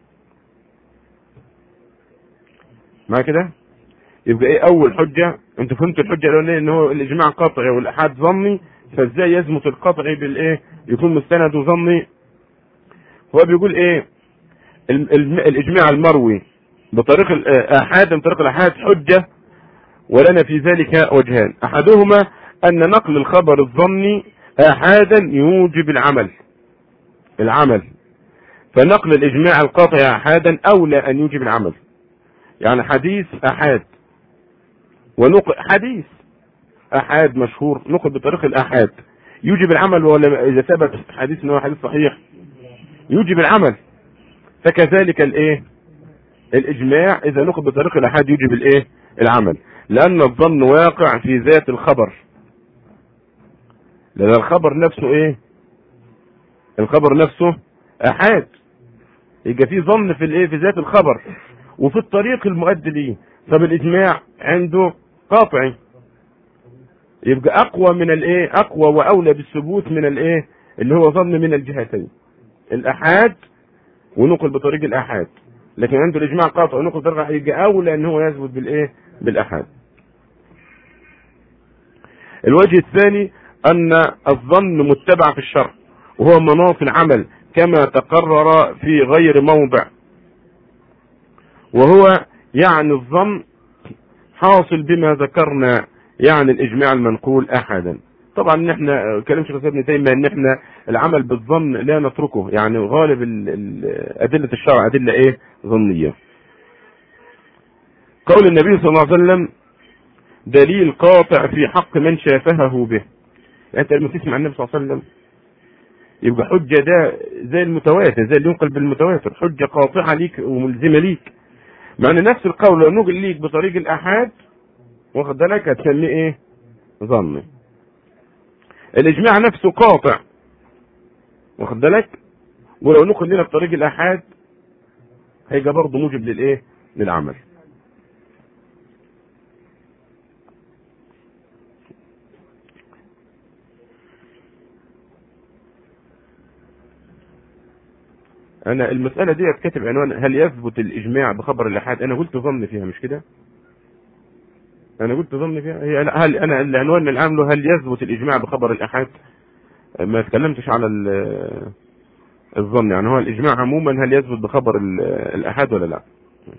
مع كده يبقى ايه اول حجة انتوا فهمتوا الحجة الاولانية ان هو الاجماع قطعي والاحاد ظني فازاي يثبت القطعي بالايه يكون مستند ظني هو بيقول ايه الاجماع المروي بطريق الاحاد من طريق الاحاد حجة ولنا في ذلك وجهان احدهما ان نقل الخبر الظني احادا يوجب العمل العمل فنقل الاجماع القاطع احادا اولى ان يوجب العمل يعني حديث احاد ونقل حديث احاد مشهور نقل بطريق الاحاد يوجب العمل ولا اذا ثبت حديث ان هو حديث صحيح يوجب العمل فكذلك الايه الاجماع اذا نقل بطريق الاحاد يوجب الايه العمل لان الظن واقع في ذات الخبر لان الخبر نفسه ايه الخبر نفسه احاد يبقى في ظن في الايه في ذات الخبر وفي الطريق المؤدي ليه طب الاجماع عنده قاطعي يبقى اقوى من الايه اقوى واولى بالثبوت من الايه اللي هو ظن من الجهتين الاحاد ونقل بطريق الاحاد لكن عنده الاجماع قاطع ونقل بطريق يبقى اولى ان هو يثبت بالايه بالاحاد الوجه الثاني ان الظن متبع في الشرع وهو مناط العمل كما تقرر في غير موضع وهو يعني الظن حاصل بما ذكرنا يعني الاجماع المنقول احدا طبعا احنا كلام شيخ ابن تيميه ان احنا العمل بالظن لا نتركه يعني غالب ادله الشرع ادله ايه ظنيه قول النبي صلى الله عليه وسلم دليل قاطع في حق من شافهه به يعني انت لما تسمع النبي صلى الله عليه وسلم يبقى حجه ده زي المتواتر زي اللي ينقل بالمتواتر حجه قاطعه ليك وملزمه ليك مع ان نفس القول لو نقل ليك بطريق الاحاد واخد بالك هتسميه ايه ظني الاجماع نفسه قاطع واخد بالك ولو نقل لنا بطريق الاحاد هيبقى برضه موجب للايه للعمل انا المساله دي كاتب عنوان هل يثبت الاجماع بخبر الاحاد انا قلت ظن فيها مش كده انا قلت ظن فيها هي لا، هل انا العنوان اللي عامله هل يثبت الاجماع بخبر الاحاد ما اتكلمتش على ال- الظن يعني هو الاجماع عموما هل يثبت بخبر ال- الاحاد ولا لا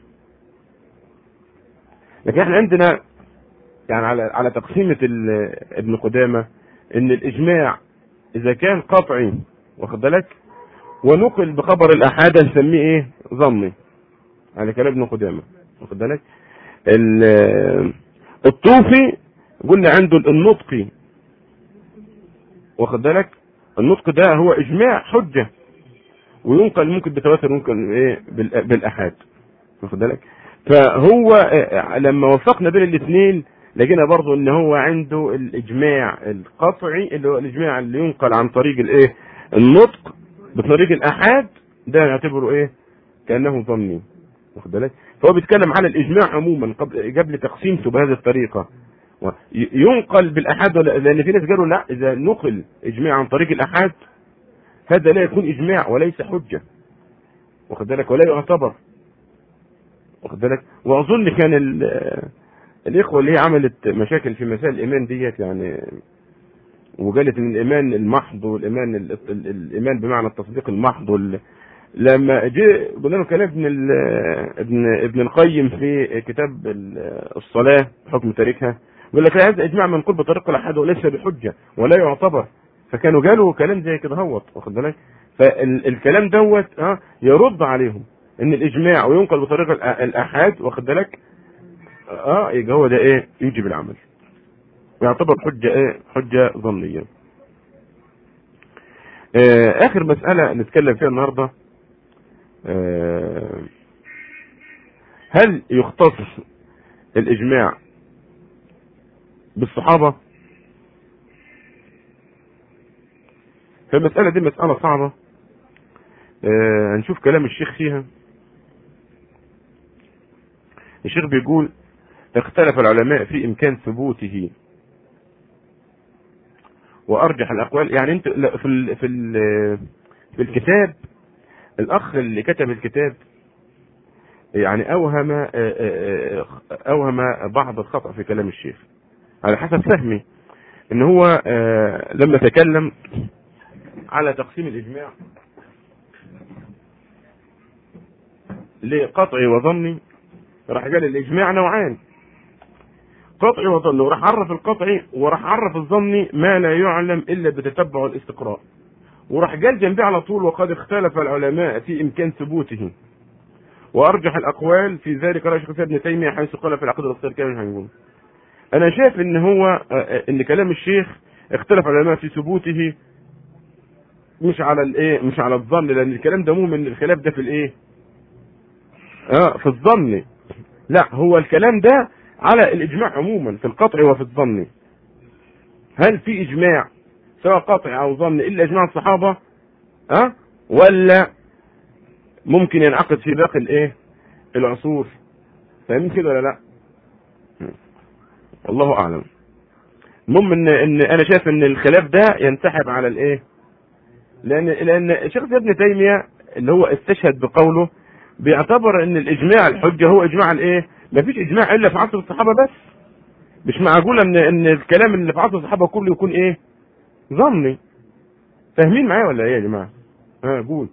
لكن احنا عندنا يعني على على تقسيمه ال- ابن قدامه ان الاجماع اذا كان قطعي واخد بالك ونقل بخبر الاحاد نسميه ايه ظني على كلام ابن قدامه واخد بالك ال- الطوفي قلنا عنده النطقي واخد بالك النطق ده هو اجماع حجه وينقل ممكن بتواتر ممكن ايه بال- بالاحاد واخد بالك فهو آه، لما وفقنا بين الاثنين لقينا برضو ان هو عنده الاجماع القطعي اللي هو الاجماع اللي ينقل عن طريق الايه النطق بطريق الاحاد ده نعتبره ايه كانه ظني واخد بالك فهو بيتكلم على الاجماع عموما قبل قبل تقسيمته بهذه الطريقه و- ي- ينقل بالاحاد ولا لان في ناس قالوا لا اذا نقل اجماع عن طريق الاحاد هذا لا يكون اجماع وليس حجه واخد بالك ولا يعتبر واخد بالك واظن كان ال- الاخوه اللي هي عملت مشاكل في مسائل الايمان ديت يعني وقالت ان الايمان المحض والايمان ال- ال- الايمان بمعنى التصديق المحض وال- لما جه قلنا له كلام ابن ال- ابن ابن القيم في كتاب ال- الصلاه حكم تاركها يقول لك هذا اجماع من قرب طريق الاحد وليس بحجه ولا يعتبر فكانوا قالوا كلام زي كده هوت واخد بالك فالكلام دوت اه يرد عليهم ان الاجماع وينقل بطريق الأ- الاحاد واخد بالك اه يبقى هو ده ايه يجب العمل ويعتبر حجه ايه حجه ظنيه آه اخر مساله نتكلم فيها النهارده آه هل يختص الاجماع بالصحابه فالمسألة دي مسألة صعبة آه هنشوف كلام الشيخ فيها الشيخ بيقول اختلف العلماء في إمكان ثبوته وأرجح الأقوال يعني أنت لا، في ال في ال في الكتاب الأخ اللي كتب الكتاب يعني أوهم آه، آه، آه، أوهم بعض الخطأ في كلام الشيخ على حسب فهمي إن هو آه، لما تكلم على تقسيم الإجماع لقطعي وظني راح قال الإجماع نوعان قطعي وظني وراح عرف القطعي وراح عرف الظني ما لا يعلم إلا بتتبع الاستقراء وراح قال جنبه على طول وقد اختلف العلماء في إمكان ثبوته وأرجح الأقوال في ذلك رأي شيخ ابن تيمية حيث قال في العقيدة الأصلية كامل هنقول أنا شايف إن هو آه، آه، إن كلام الشيخ اختلف العلماء في ثبوته مش على الايه مش على الظن لان الكلام ده مو من الخلاف ده في الايه اه في الظن لا هو الكلام ده على الاجماع عموما في القطع وفي الظن هل في اجماع سواء قطع او ظن الا اجماع الصحابه اه ولا ممكن ينعقد في باقي الايه العصور فاهمين كده ولا لا والله اعلم المهم ان ان انا شايف ان الخلاف ده ينسحب على الايه لان لان شيخ ابن تيميه اللي هو استشهد بقوله بيعتبر ان الاجماع الحجه هو اجماع الايه؟ ما فيش اجماع الا في عصر الصحابه بس مش معقول ان ان الكلام اللي في عصر الصحابه كله يكون ايه؟ ظني فاهمين معايا ولا ايه يا جماعه؟ ها قول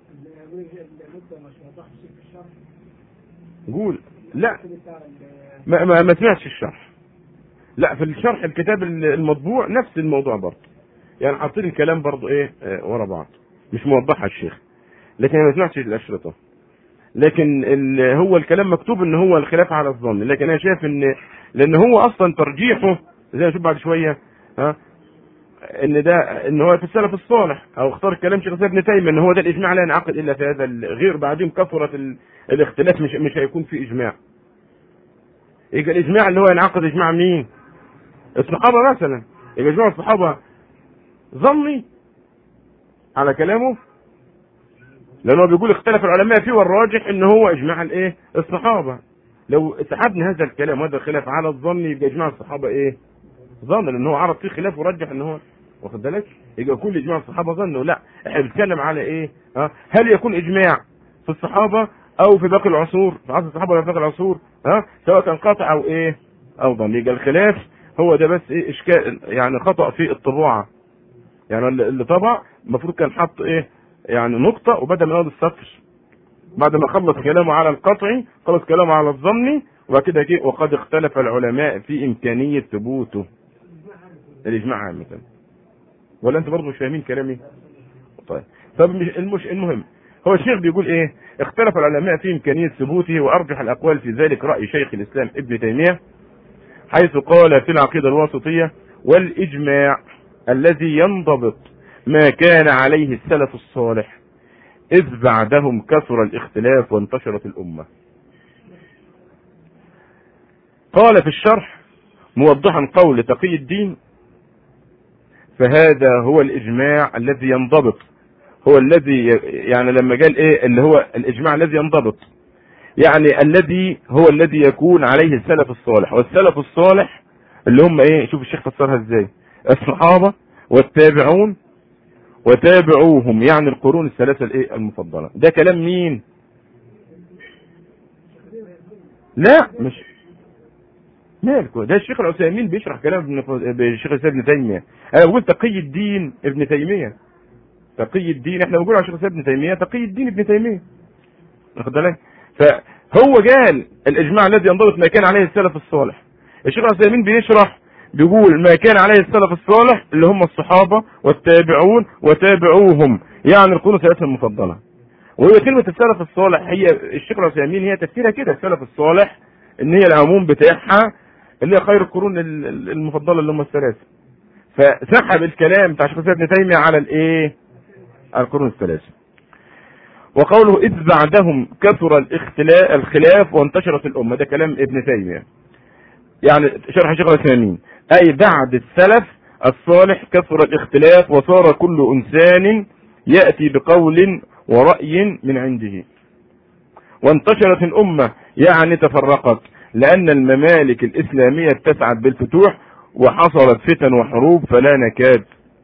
قول لا ما ما, ما سمعتش الشرح لا في الشرح الكتاب المطبوع نفس الموضوع برضه يعني حاطين الكلام برضه ايه آه، ورا بعض مش موضحها الشيخ لكن انا ما سمعتش الاشرطه لكن ال- هو الكلام مكتوب ان هو الخلاف على الظن لكن انا شايف ان لان هو اصلا ترجيحه زي ما نشوف بعد شويه ها ان ده ان هو في السلف الصالح او اختار كلام شيخ ابن تيميه ان هو ده الاجماع لا ينعقد الا في هذا ال- غير بعدين كثرت ال- الاختلاف مش مش هيكون في اجماع يبقى الاجماع اللي هو ينعقد اجماع مين؟ الصحابه مثلا يبقى اجماع الصحابه ظني على كلامه لانه بيقول اختلف العلماء فيه والراجح ان هو اجماع الايه الصحابه لو سحبنا هذا الكلام وهذا الخلاف على الظن يبقى اجماع الصحابه ايه ظن لان هو عرض فيه خلاف ورجح ان هو واخد بالك يبقى كل اجماع الصحابه ظن لا احنا بنتكلم على ايه ها هل يكون اجماع في الصحابه او في باقي العصور في عصر الصحابه ولا في باقي العصور ها سواء كان قطع او ايه او ضم يبقى الخلاف هو ده بس ايه اشكال يعني خطا في الطباعه يعني اللي طبع المفروض كان حط ايه يعني نقطه وبدا من اول السطر بعد ما خلص كلامه على القطعي خلص كلامه على الظني وبعد كده جه وقد اختلف العلماء في امكانيه ثبوته الاجماع عامه ولا انت برضه مش فاهمين كلامي طيب طب مش المش المهم هو الشيخ بيقول ايه اختلف العلماء في امكانيه ثبوته وارجح الاقوال في ذلك راي شيخ الاسلام ابن تيميه حيث قال في العقيده الواسطيه والاجماع الذي ينضبط ما كان عليه السلف الصالح إذ بعدهم كثر الاختلاف وانتشرت الأمة قال في الشرح موضحا قول تقي الدين فهذا هو الإجماع الذي ينضبط هو الذي يعني لما قال ايه اللي هو الاجماع الذي ينضبط يعني الذي هو الذي يكون عليه السلف الصالح والسلف الصالح اللي هم ايه شوف الشيخ فسرها ازاي الصحابة والتابعون وتابعوهم يعني القرون الثلاثة الايه المفضلة ده كلام مين لا مش مالك ده الشيخ العثيمين بيشرح كلام ابن الشيخ ابن تيمية انا بقول تقي الدين ابن تيمية تقي الدين احنا بنقول على الشيخ ابن تيمية تقي الدين ابن تيمية واخد بالك فهو قال الاجماع الذي ينضبط ما كان عليه السلف الصالح الشيخ العثيمين بيشرح بيقول ما كان عليه السلف الصالح اللي هم الصحابة والتابعون وتابعوهم يعني القرون الثلاثة المفضلة وهي كلمة السلف الصالح هي الشيخ العثيمين هي تفسيرها كده السلف الصالح ان هي العموم بتاعها اللي هي خير القرون المفضلة اللي هم الثلاثة فسحب الكلام بتاع شيخ ابن تيمية على الايه؟ على القرون الثلاثة وقوله إذ بعدهم كثر الاختلاف الخلاف وانتشرت الأمة ده كلام ابن تيمية يعني شرح شيخ العثيمين أي بعد السلف الصالح كثر الاختلاف وصار كل إنسان يأتي بقول ورأي من عنده وانتشرت الأمة يعني تفرقت لأن الممالك الإسلامية اتسعت بالفتوح وحصلت فتن وحروب فلا نكاد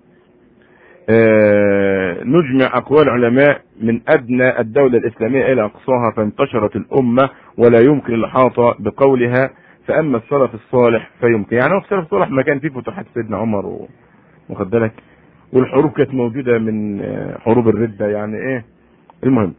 آه نجمع أقوال علماء من أدنى الدولة الإسلامية إلى أقصاها فانتشرت الأمة ولا يمكن الإحاطة بقولها فاما السلف الصالح فيمكن يعني هو السلف الصالح ما كان فيه فتوحات سيدنا عمر واخد بالك والحروب كانت موجوده من حروب الرده يعني ايه المهم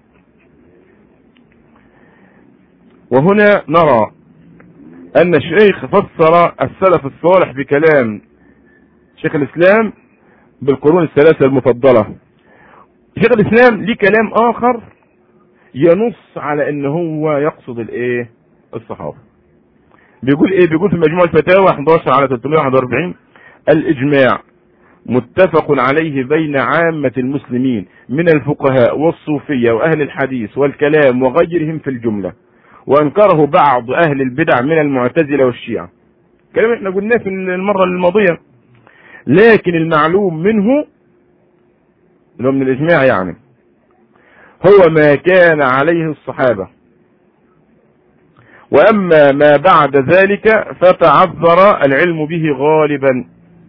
وهنا نرى ان الشيخ فسر السلف الصالح بكلام شيخ الاسلام بالقرون الثلاثه المفضله شيخ الاسلام ليه كلام اخر ينص على ان هو يقصد الايه الصحابه بيقول ايه بيقول في مجموع الفتاوى 11 على 341 الاجماع متفق عليه بين عامة المسلمين من الفقهاء والصوفية واهل الحديث والكلام وغيرهم في الجملة وانكره بعض اهل البدع من المعتزلة والشيعة كلام احنا قلناه في المرة الماضية لكن المعلوم منه اللي هو من الاجماع يعني هو ما كان عليه الصحابة واما ما بعد ذلك فتعذر العلم به غالبا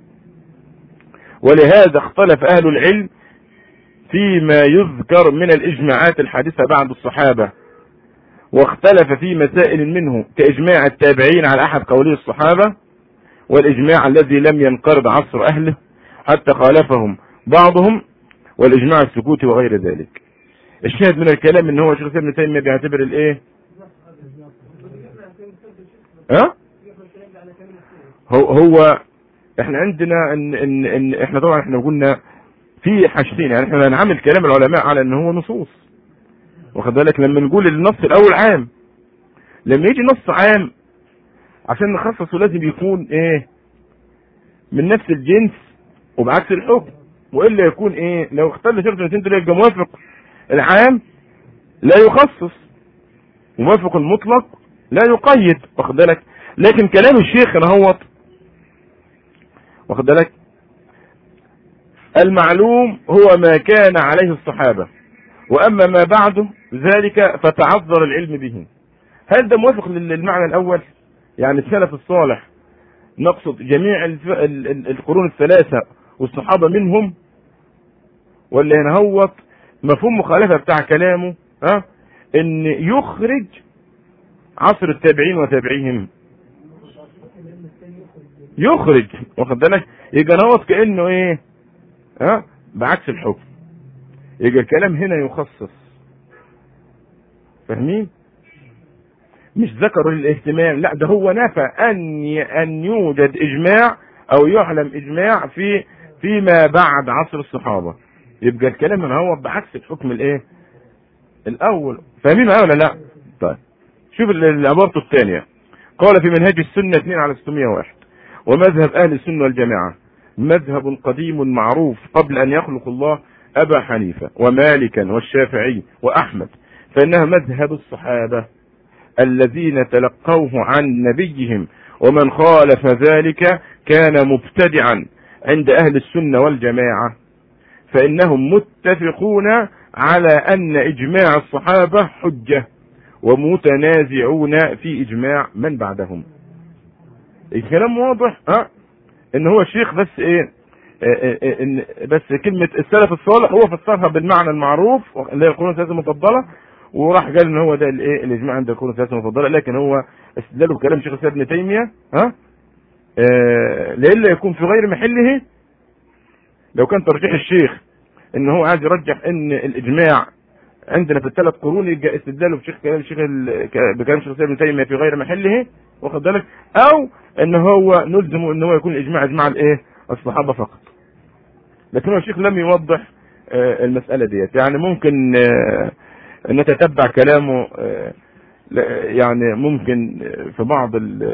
ولهذا اختلف اهل العلم فيما يذكر من الاجماعات الحادثه بعد الصحابه واختلف في مسائل منه كاجماع التابعين على احد قولي الصحابه والاجماع الذي لم ينقرض عصر اهله حتى خالفهم بعضهم والاجماع السكوتي وغير ذلك الشاهد من الكلام ان هو شيخ ابن تيميه بيعتبر الايه ها هو هو احنا عندنا ان ان ان احنا طبعا احنا قلنا في حاجتين يعني احنا هنعمل كلام العلماء على ان هو نصوص واخد بالك لما نقول النص الاول عام لما يجي نص عام عشان نخصصه لازم يكون ايه من نفس الجنس وبعكس الحكم والا يكون ايه لو اختل شرط الاثنين دول يبقى موافق العام لا يخصص موافق المطلق لا يقيد واخد بالك لكن كلام الشيخ نهوت واخد بالك المعلوم هو ما كان عليه الصحابه واما ما بعده ذلك فتعذر العلم به هل ده موافق للمعنى الاول يعني السلف الصالح نقصد جميع القرون الثلاثه والصحابه منهم ولا هنا هوت مفهوم مخالفه بتاع كلامه ها ان يخرج عصر التابعين وتابعيهم يخرج واخد بالك يبقى نوت كانه ايه ها بعكس الحكم يبقى الكلام هنا يخصص فاهمين مش ذكروا للاهتمام لا ده هو نفى ان ان يوجد اجماع او يعلم اجماع في فيما بعد عصر الصحابه يبقى الكلام هنا هو بعكس الحكم الايه الاول فاهمين معايا ولا لا طيب شوف عبارته الثانيه قال في منهج السنه 2 على 601 ومذهب اهل السنه والجماعه مذهب قديم معروف قبل ان يخلق الله ابا حنيفه ومالكا والشافعي واحمد فانها مذهب الصحابه الذين تلقوه عن نبيهم ومن خالف ذلك كان مبتدعا عند اهل السنه والجماعه فانهم متفقون على ان اجماع الصحابه حجه ومتنازعون في اجماع من بعدهم الكلام واضح ها ان هو الشيخ بس ايه إن بس كلمة السلف الصالح هو فسرها بالمعنى المعروف اللي هي القرون الثلاثة المفضلة وراح قال ان هو ده الايه الاجماع عند القرون الثلاثة المفضلة لكن هو استدلاله بكلام شيخ الاسلام ابن تيمية ها آه لئلا يكون في غير محله لو كان ترجيح الشيخ ان هو عايز يرجح ان الاجماع عندنا في الثلاث قرون يبقى استدلاله بشيخ كلام شيخ بكلام شيخ الاسلام ابن تيميه في غير محله واخد بالك او ان هو نلزمه ان هو يكون الاجماع اجماع الايه الصحابه فقط لكن هو الشيخ لم يوضح المساله ديت يعني ممكن نتتبع كلامه يعني ممكن في بعض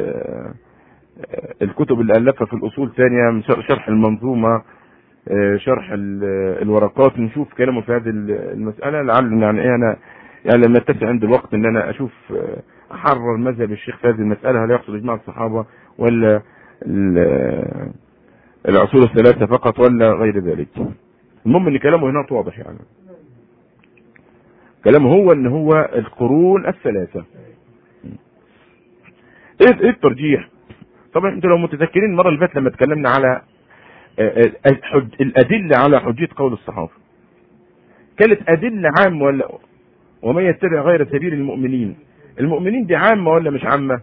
الكتب اللي الفها في الاصول ثانيه شرح المنظومه شرح الورقات نشوف كلامه في هذه المساله لعل يعني ايه انا يعني لما اتسع عندي الوقت ان انا اشوف احرر مذهب الشيخ في هذه المساله هل يقصد اجماع الصحابه ولا العصور الثلاثه فقط ولا غير ذلك المهم ان كلامه هنا واضح يعني كلامه هو ان هو القرون الثلاثه ايه ايه الترجيح طبعا انتوا لو متذكرين المره اللي فاتت لما اتكلمنا على الأدلة على حجية قول الصحابة كانت أدلة عامة ولا ومن يتبع غير سبيل المؤمنين المؤمنين دي عامة ولا مش عامة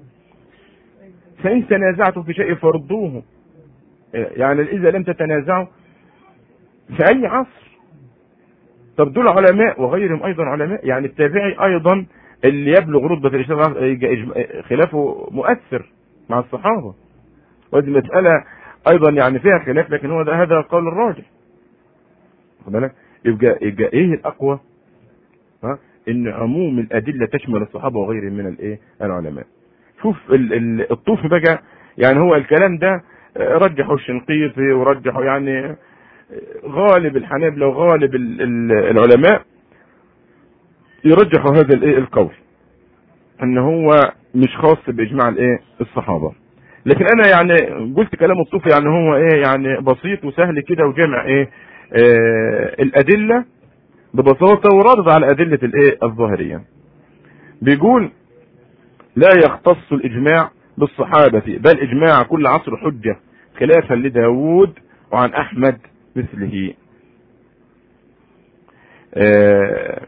فإن تنازعتم في شيء فردوه يعني إذا لم تتنازعوا في أي عصر طب دول علماء وغيرهم أيضا علماء يعني التابعي أيضا اللي يبلغ رتبة الإجتماع خلافه مؤثر مع الصحابة وهذه مسألة ايضا يعني فيها خلاف لكن هو ده هذا القول الراجح خد بالك يبقى يبقى ايه الاقوى ها ان عموم الادله تشمل الصحابه وغيرهم من الايه العلماء شوف الطوف بقى يعني هو الكلام ده رجحوا الشنقيطي ورجحوا يعني غالب الحنابلة وغالب العلماء يرجحوا هذا الايه القول ان هو مش خاص باجماع الايه الصحابه لكن انا يعني قلت كلام الصوفي يعني هو ايه يعني بسيط وسهل كده وجمع ايه آه الادله ببساطه ورادد على ادله الايه الظاهريه بيقول لا يختص الاجماع بالصحابه بل اجماع كل عصر حجه خلافا لداود وعن احمد مثله آه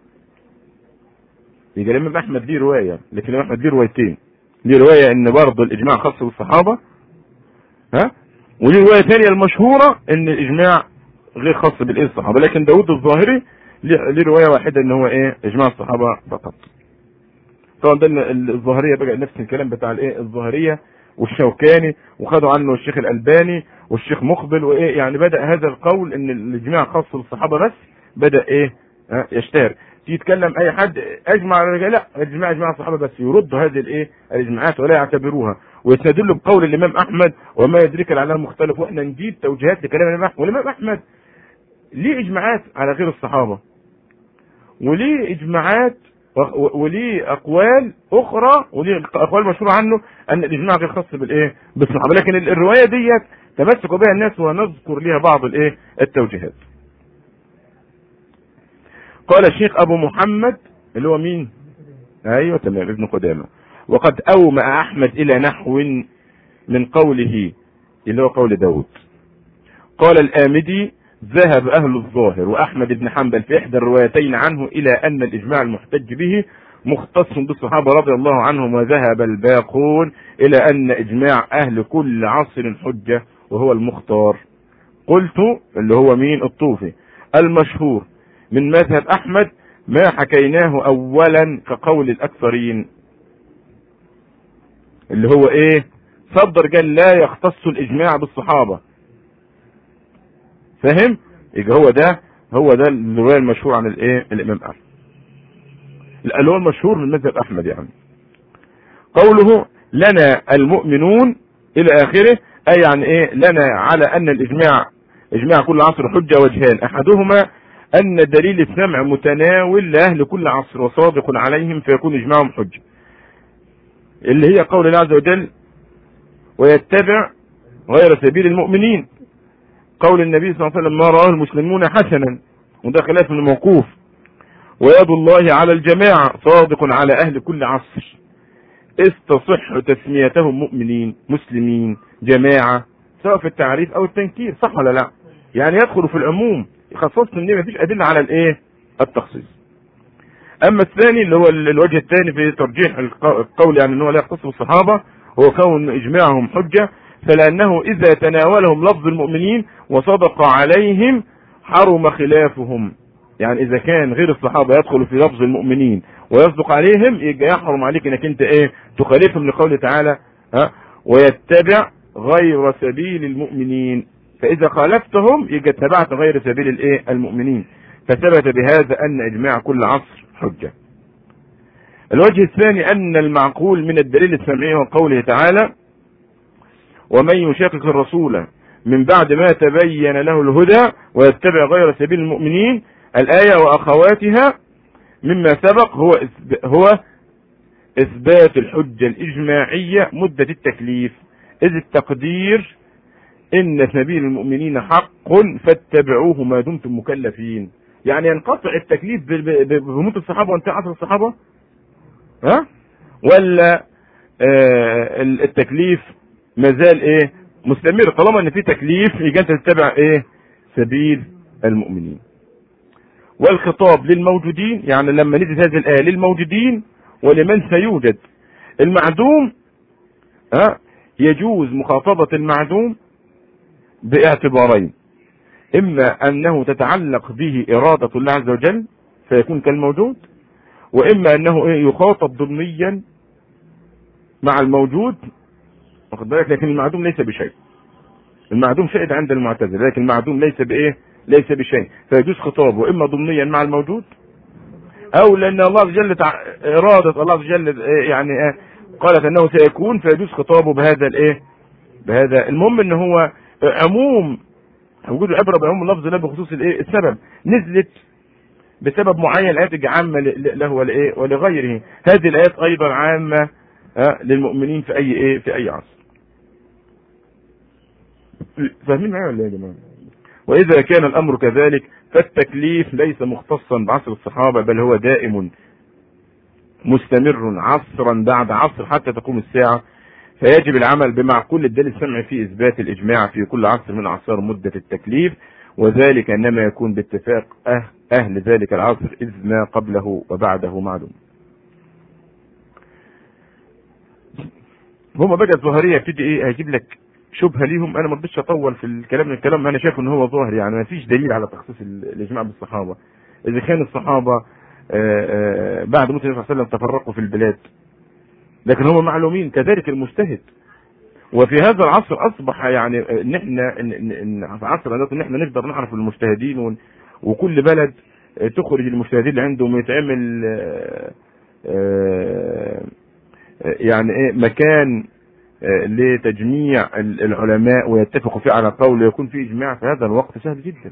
يبقى الامام احمد دي روايه لكن الامام احمد دي روايتين دي رواية ان برضه الاجماع خاص بالصحابة ها ودي رواية ثانية المشهورة ان الاجماع غير خاص بالايه الصحابة لكن داود الظاهري ليه رواية واحدة ان هو ايه اجماع الصحابة فقط طبعا ده الظاهرية بقى نفس الكلام بتاع الايه الظاهرية والشوكاني وخدوا عنه الشيخ الالباني والشيخ مقبل وايه يعني بدا هذا القول ان الاجماع خاص بالصحابه بس بدا ايه يشتهر يتكلم اي حد اجمع الرجال لا اجماع اجماع الصحابه بس يردوا هذه الايه الاجماعات ولا يعتبروها ويستدلوا بقول الامام احمد وما يدرك العلام مختلف واحنا نجيب توجيهات لكلام الامام احمد والامام احمد ليه اجماعات على غير الصحابه وليه اجماعات وليه اقوال اخرى وليه اقوال مشهوره عنه ان الاجماع غير خاص بالايه بالصحابه لكن الروايه ديت تمسكوا بها الناس ونذكر لها بعض الايه التوجيهات قال الشيخ ابو محمد اللي هو مين ايوه تمام ابن قدامه وقد اومأ احمد الى نحو من قوله اللي هو قول داود قال الآمدي ذهب أهل الظاهر وأحمد بن حنبل في إحدى الروايتين عنه إلى أن الإجماع المحتج به مختص بالصحابة رضي الله عنهم وذهب الباقون إلى أن إجماع أهل كل عصر حجة وهو المختار قلت اللي هو مين الطوفي المشهور من مذهب أحمد ما حكيناه أولا كقول الأكثرين اللي هو إيه صدر قال لا يختص الإجماع بالصحابة فاهم يبقى هو ده هو ده الروايه المشهور عن الايه الامام احمد اللي هو المشهور من مذهب احمد يعني قوله لنا المؤمنون الى اخره اي يعني ايه لنا على ان الاجماع اجماع كل عصر حجه وجهان احدهما ان دليل السمع متناول لاهل كل عصر وصادق عليهم فيكون اجماعهم حجه اللي هي قول الله عز وجل ويتبع غير سبيل المؤمنين قول النبي صلى الله عليه وسلم ما رآه المسلمون حسنا وده خلاف من الموقوف ويد الله على الجماعة صادق على أهل كل عصر استصح تسميتهم مؤمنين مسلمين جماعة سواء في التعريف أو التنكير صح ولا لا يعني يدخل في العموم يخصص ان مفيش أدلة على الإيه التخصيص أما الثاني اللي هو الوجه الثاني في ترجيح القول يعني أنه لا يختص بالصحابة هو كون إجماعهم حجة فلأنه إذا تناولهم لفظ المؤمنين وصدق عليهم حرم خلافهم يعني إذا كان غير الصحابة يدخل في لفظ المؤمنين ويصدق عليهم يبقى يحرم عليك انك انت ايه تخالفهم لقوله تعالى ها ويتبع غير سبيل المؤمنين فاذا خالفتهم يبقى اتبعت غير سبيل الايه المؤمنين فثبت بهذا ان اجماع كل عصر حجه الوجه الثاني ان المعقول من الدليل السمعي وقوله تعالى ومن يشاقق الرسول من بعد ما تبين له الهدى ويتبع غير سبيل المؤمنين الآية وأخواتها مما سبق هو هو إثبات الحجة الإجماعية مدة التكليف إذ التقدير إن سبيل المؤمنين حق فاتبعوه ما دمتم مكلفين يعني ينقطع التكليف بموت الصحابة وانتهى عصر الصحابة ها ولا آه التكليف ما زال ايه مستمر طالما ان في تكليف يبقى انت تتبع ايه سبيل المؤمنين والخطاب للموجودين يعني لما نزلت هذه الايه للموجودين ولمن سيوجد المعدوم ها يجوز مخاطبة المعدوم باعتبارين اما انه تتعلق به ارادة الله عز وجل فيكون كالموجود واما انه يخاطب ضمنيا مع الموجود واخد بالك لكن المعدوم ليس بشيء المعدوم شهد عند المعتزله لكن المعدوم ليس بايه ليس بشيء فيجوز خطابه اما ضمنيا مع الموجود او لان الله عز وجل تع... اراده الله عز وجل يعني قالت انه سيكون فيجوز خطابه بهذا الايه بهذا المهم ان هو عموم وجود العبره بعموم اللفظ لا بخصوص الايه السبب نزلت بسبب معين الايات عامه له ولايه ولغيره هذه الايات ايضا عامه للمؤمنين في اي ايه في اي عصر فاهمين معايا ولا يا جماعه واذا كان الامر كذلك فالتكليف ليس مختصا بعصر الصحابه بل هو دائم مستمر عصرا بعد عصر حتى تقوم الساعه فيجب العمل بمعقول الدليل السمعي في اثبات الاجماع في كل عصر من اعصار مده التكليف وذلك انما يكون باتفاق اهل ذلك العصر اذ ما قبله وبعده معلوم هما بقى الظاهريه يبتدي ايه هيجيب لك شبهه ليهم انا ما رضيتش اطول في الكلام الكلام انا شايف ان هو ظاهر يعني ما فيش دليل على تخصيص الاجماع بالصحابه اذا كان الصحابه آآ آآ بعد موت النبي صلى الله عليه وسلم تفرقوا في البلاد لكن هم معلومين كذلك المجتهد وفي هذا العصر اصبح يعني ان احنا ان في عصر ان احنا نقدر نعرف المجتهدين وكل بلد تخرج المجتهدين اللي عندهم ويتعمل يعني ايه مكان لتجميع العلماء ويتفقوا فيه على قول ويكون فيه اجماع في هذا الوقت سهل جدا.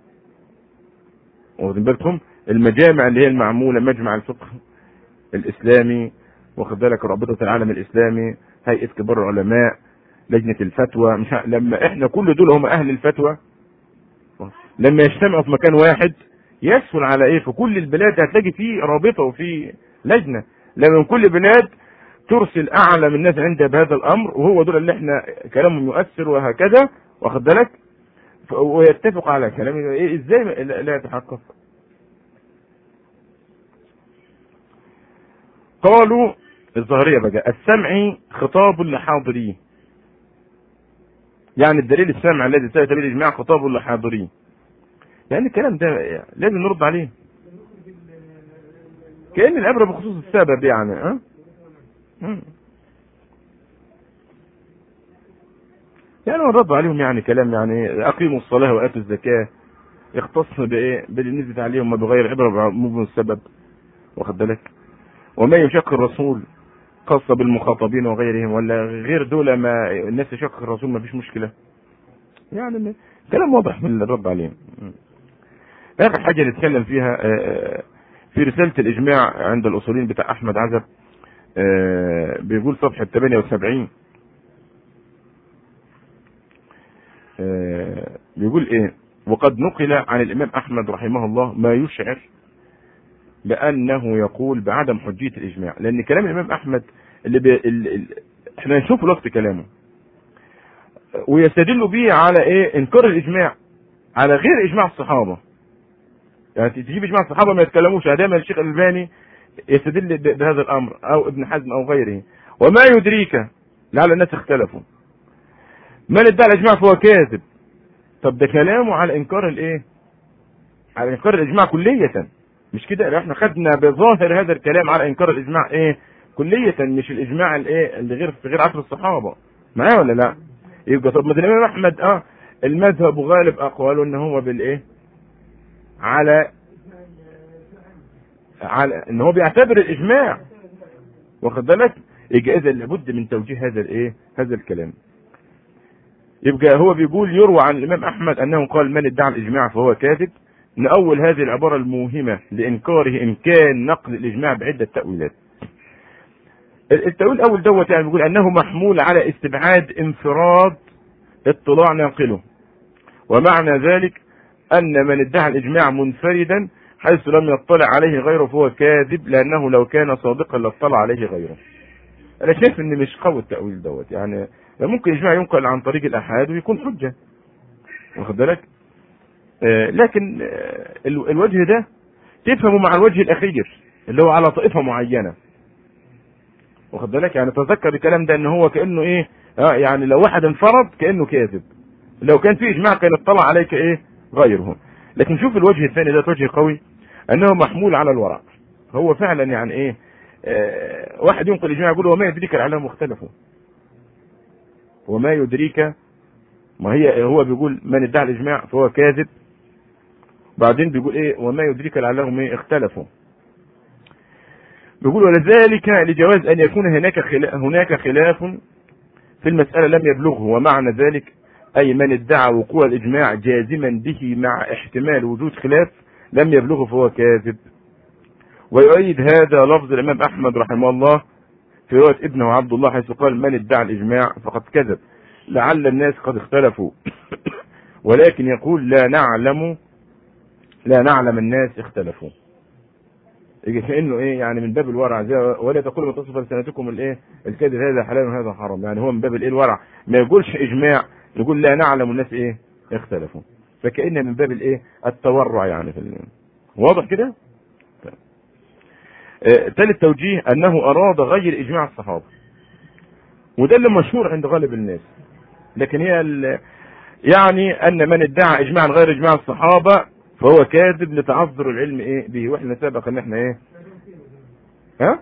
واخدين بالكم؟ المجامع اللي هي المعموله مجمع الفقه الاسلامي واخد بالك رابطه العالم الاسلامي هيئه كبار العلماء لجنه الفتوى مش لما احنا كل دول هم اهل الفتوى لما يجتمعوا في مكان واحد يسهل على ايه في كل البلاد هتلاقي فيه رابطه وفي لجنه لما من كل بلاد ترسل اعلم الناس عندها بهذا الامر وهو دول اللي احنا كلامهم يؤثر وهكذا واخد بالك ويتفق على كلامه إيه ازاي لا يتحقق قالوا الظاهرية بقى السمعي خطاب لحاضريه يعني الدليل السمع الذي سيأتي به الإجماع خطاب لحاضريه يعني الكلام ده لازم نرد عليه كأن العبرة بخصوص السبب يعني ها يعني نرد عليهم يعني كلام يعني أقيموا الصلاة وآتوا الزكاة يختص بإيه بالنسبة عليهم ما بغير عبرة بعموم السبب واخد بالك وما يشق الرسول خاصة بالمخاطبين وغيرهم ولا غير دول ما الناس يشق الرسول ما فيش مشكلة يعني كلام واضح من الرد عليهم اخر حاجة نتكلم فيها في رسالة الاجماع عند الاصوليين بتاع احمد عزب بيقول صفحة 78 بيقول ايه وقد نقل عن الامام احمد رحمه الله ما يشعر بانه يقول بعدم حجيه الاجماع لان كلام الامام احمد اللي, بي... اللي احنا نشوف وقت كلامه ويستدل به على ايه انكار الاجماع على غير اجماع الصحابه يعني تجيب اجماع الصحابه ما يتكلموش دايما الشيخ الالباني يستدل بهذا الامر او ابن حزم او غيره وما يدريك لعل الناس اختلفوا من ادعى الاجماع فهو كاذب طب ده كلامه على انكار الايه على انكار الاجماع كليه مش كده احنا خدنا بظاهر هذا الكلام على انكار الاجماع ايه كلية مش الاجماع الايه اللي غير في غير عصر الصحابة معايا ولا لا يبقى طب ما الامام احمد اه المذهب غالب اقواله ان هو بالايه على على ان هو بيعتبر الاجماع واخد بالك يبقى اذا لابد من توجيه هذا الايه هذا الكلام يبقى هو بيقول يروى عن الامام احمد انه قال من ادعى الاجماع فهو كاذب نأول هذه العبارة الموهمة لإنكاره إمكان نقل الإجماع بعدة تأويلات. التأويل الأول دوت يعني بيقول أنه محمول على استبعاد انفراد اطلاع ناقله. ومعنى ذلك أن من ادعى الإجماع منفردا حيث لم يطلع عليه غيره فهو كاذب لأنه لو كان صادقا لاطلع عليه غيره. أنا شايف إن مش قوي التأويل دوت يعني ممكن الإجماع ينقل عن طريق الآحاد ويكون حجة. واخد بالك؟ لكن الوجه ده تفهمه مع الوجه الاخير اللي هو على طائفه معينه واخد بالك يعني تذكر الكلام ده ان هو كانه ايه اه يعني لو واحد انفرد كانه كاذب لو كان في اجماع كان اطلع عليك ايه غيره لكن شوف الوجه الثاني ده وجه قوي انه محمول على الورع هو فعلا يعني ايه آه واحد ينقل اجماع يقول وما يدريك العلماء مختلفوا وما يدريك ما هي هو بيقول من ادعى الاجماع فهو كاذب بعدين بيقول ايه وما يدريك لعلهم ايه اختلفوا بيقول ولذلك لجواز ان يكون هناك خلاف هناك خلاف في المسألة لم يبلغه ومعنى ذلك أي من ادعى وقوع الإجماع جازما به مع احتمال وجود خلاف لم يبلغه فهو كاذب ويؤيد هذا لفظ الإمام أحمد رحمه الله في رواية ابنه عبد الله حيث قال من ادعى الإجماع فقد كذب لعل الناس قد اختلفوا ولكن يقول لا نعلم لا نعلم الناس اختلفوا يجي كانه ايه يعني من باب الورع زي ولا تقول من تصف لسنتكم الايه الكذب هذا حلال وهذا حرام يعني هو من باب الايه الورع ما يقولش اجماع يقول لا نعلم الناس ايه اختلفوا فكأن من باب الايه التورع يعني في اليوم. واضح كده ثالث آه توجيه انه اراد غير اجماع الصحابه وده اللي مشهور عند غالب الناس لكن هي يعني ان من ادعى اجماعا غير اجماع الصحابه فهو كاذب لتعذر العلم ايه به واحنا سابق ان احنا ايه ها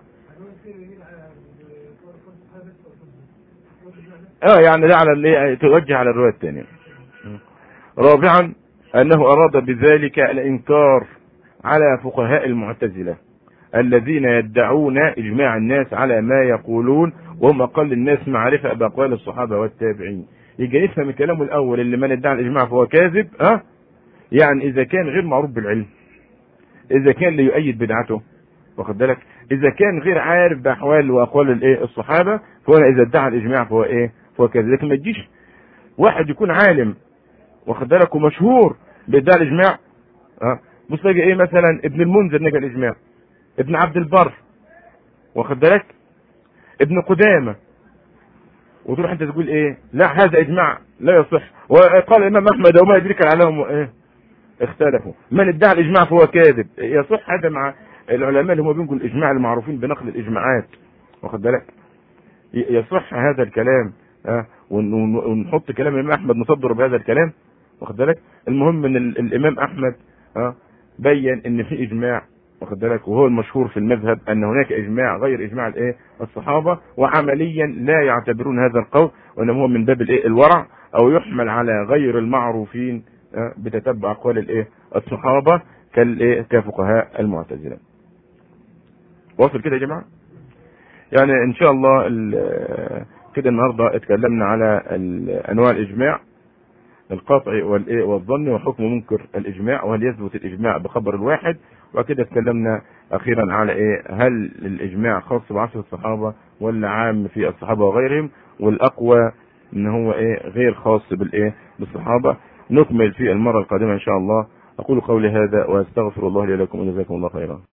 اه يعني ده على اللي توجه على الروايه الثانيه رابعا انه اراد بذلك الانكار على فقهاء المعتزله الذين يدعون اجماع الناس على ما يقولون وهم اقل الناس معرفه باقوال الصحابه والتابعين يجي نفهم كلامه الاول اللي من ادعى الاجماع فهو كاذب ها أه؟ يعني اذا كان غير معروف بالعلم اذا كان ليؤيد بدعته واخد بالك اذا كان غير عارف باحوال واقوال الايه الصحابه فهو اذا ادعى الاجماع فهو ايه فهو كاذب لكن ما تجيش واحد يكون عالم واخد بالك ومشهور بادعاء الاجماع اه بص تلاقي ايه مثلا ابن المنذر نجا الاجماع ابن عبد البر واخد بالك ابن قدامه وتروح انت تقول ايه لا هذا اجماع لا يصح وقال الامام احمد وما يدريك عليهم ايه اختلفوا من ادعى الاجماع فهو كاذب يصح هذا مع العلماء اللي هم بينقلوا الاجماع المعروفين بنقل الاجماعات واخد بالك يصح هذا الكلام ها ونحط كلام الامام احمد نصدر بهذا الكلام واخد بالك المهم ان الامام احمد ها بين ان في اجماع واخد بالك وهو المشهور في المذهب ان هناك اجماع غير اجماع الايه الصحابه وعمليا لا يعتبرون هذا القول وانما هو من باب الايه الورع او يحمل على غير المعروفين بتتبع اقوال الايه الصحابه كالايه كفقهاء المعتزله واصل كده يا جماعه يعني ان شاء الله كده النهارده اتكلمنا على انواع الاجماع القطعي والايه والظني وحكم منكر الاجماع وهل يثبت الاجماع بخبر الواحد وكده اتكلمنا اخيرا على ايه هل الاجماع خاص بعصر الصحابه ولا عام في الصحابه وغيرهم والاقوى ان هو ايه غير خاص بالايه بالصحابه نكمل في المره القادمه ان شاء الله اقول قولي هذا واستغفر الله لي ولكم وجزاكم الله خيرا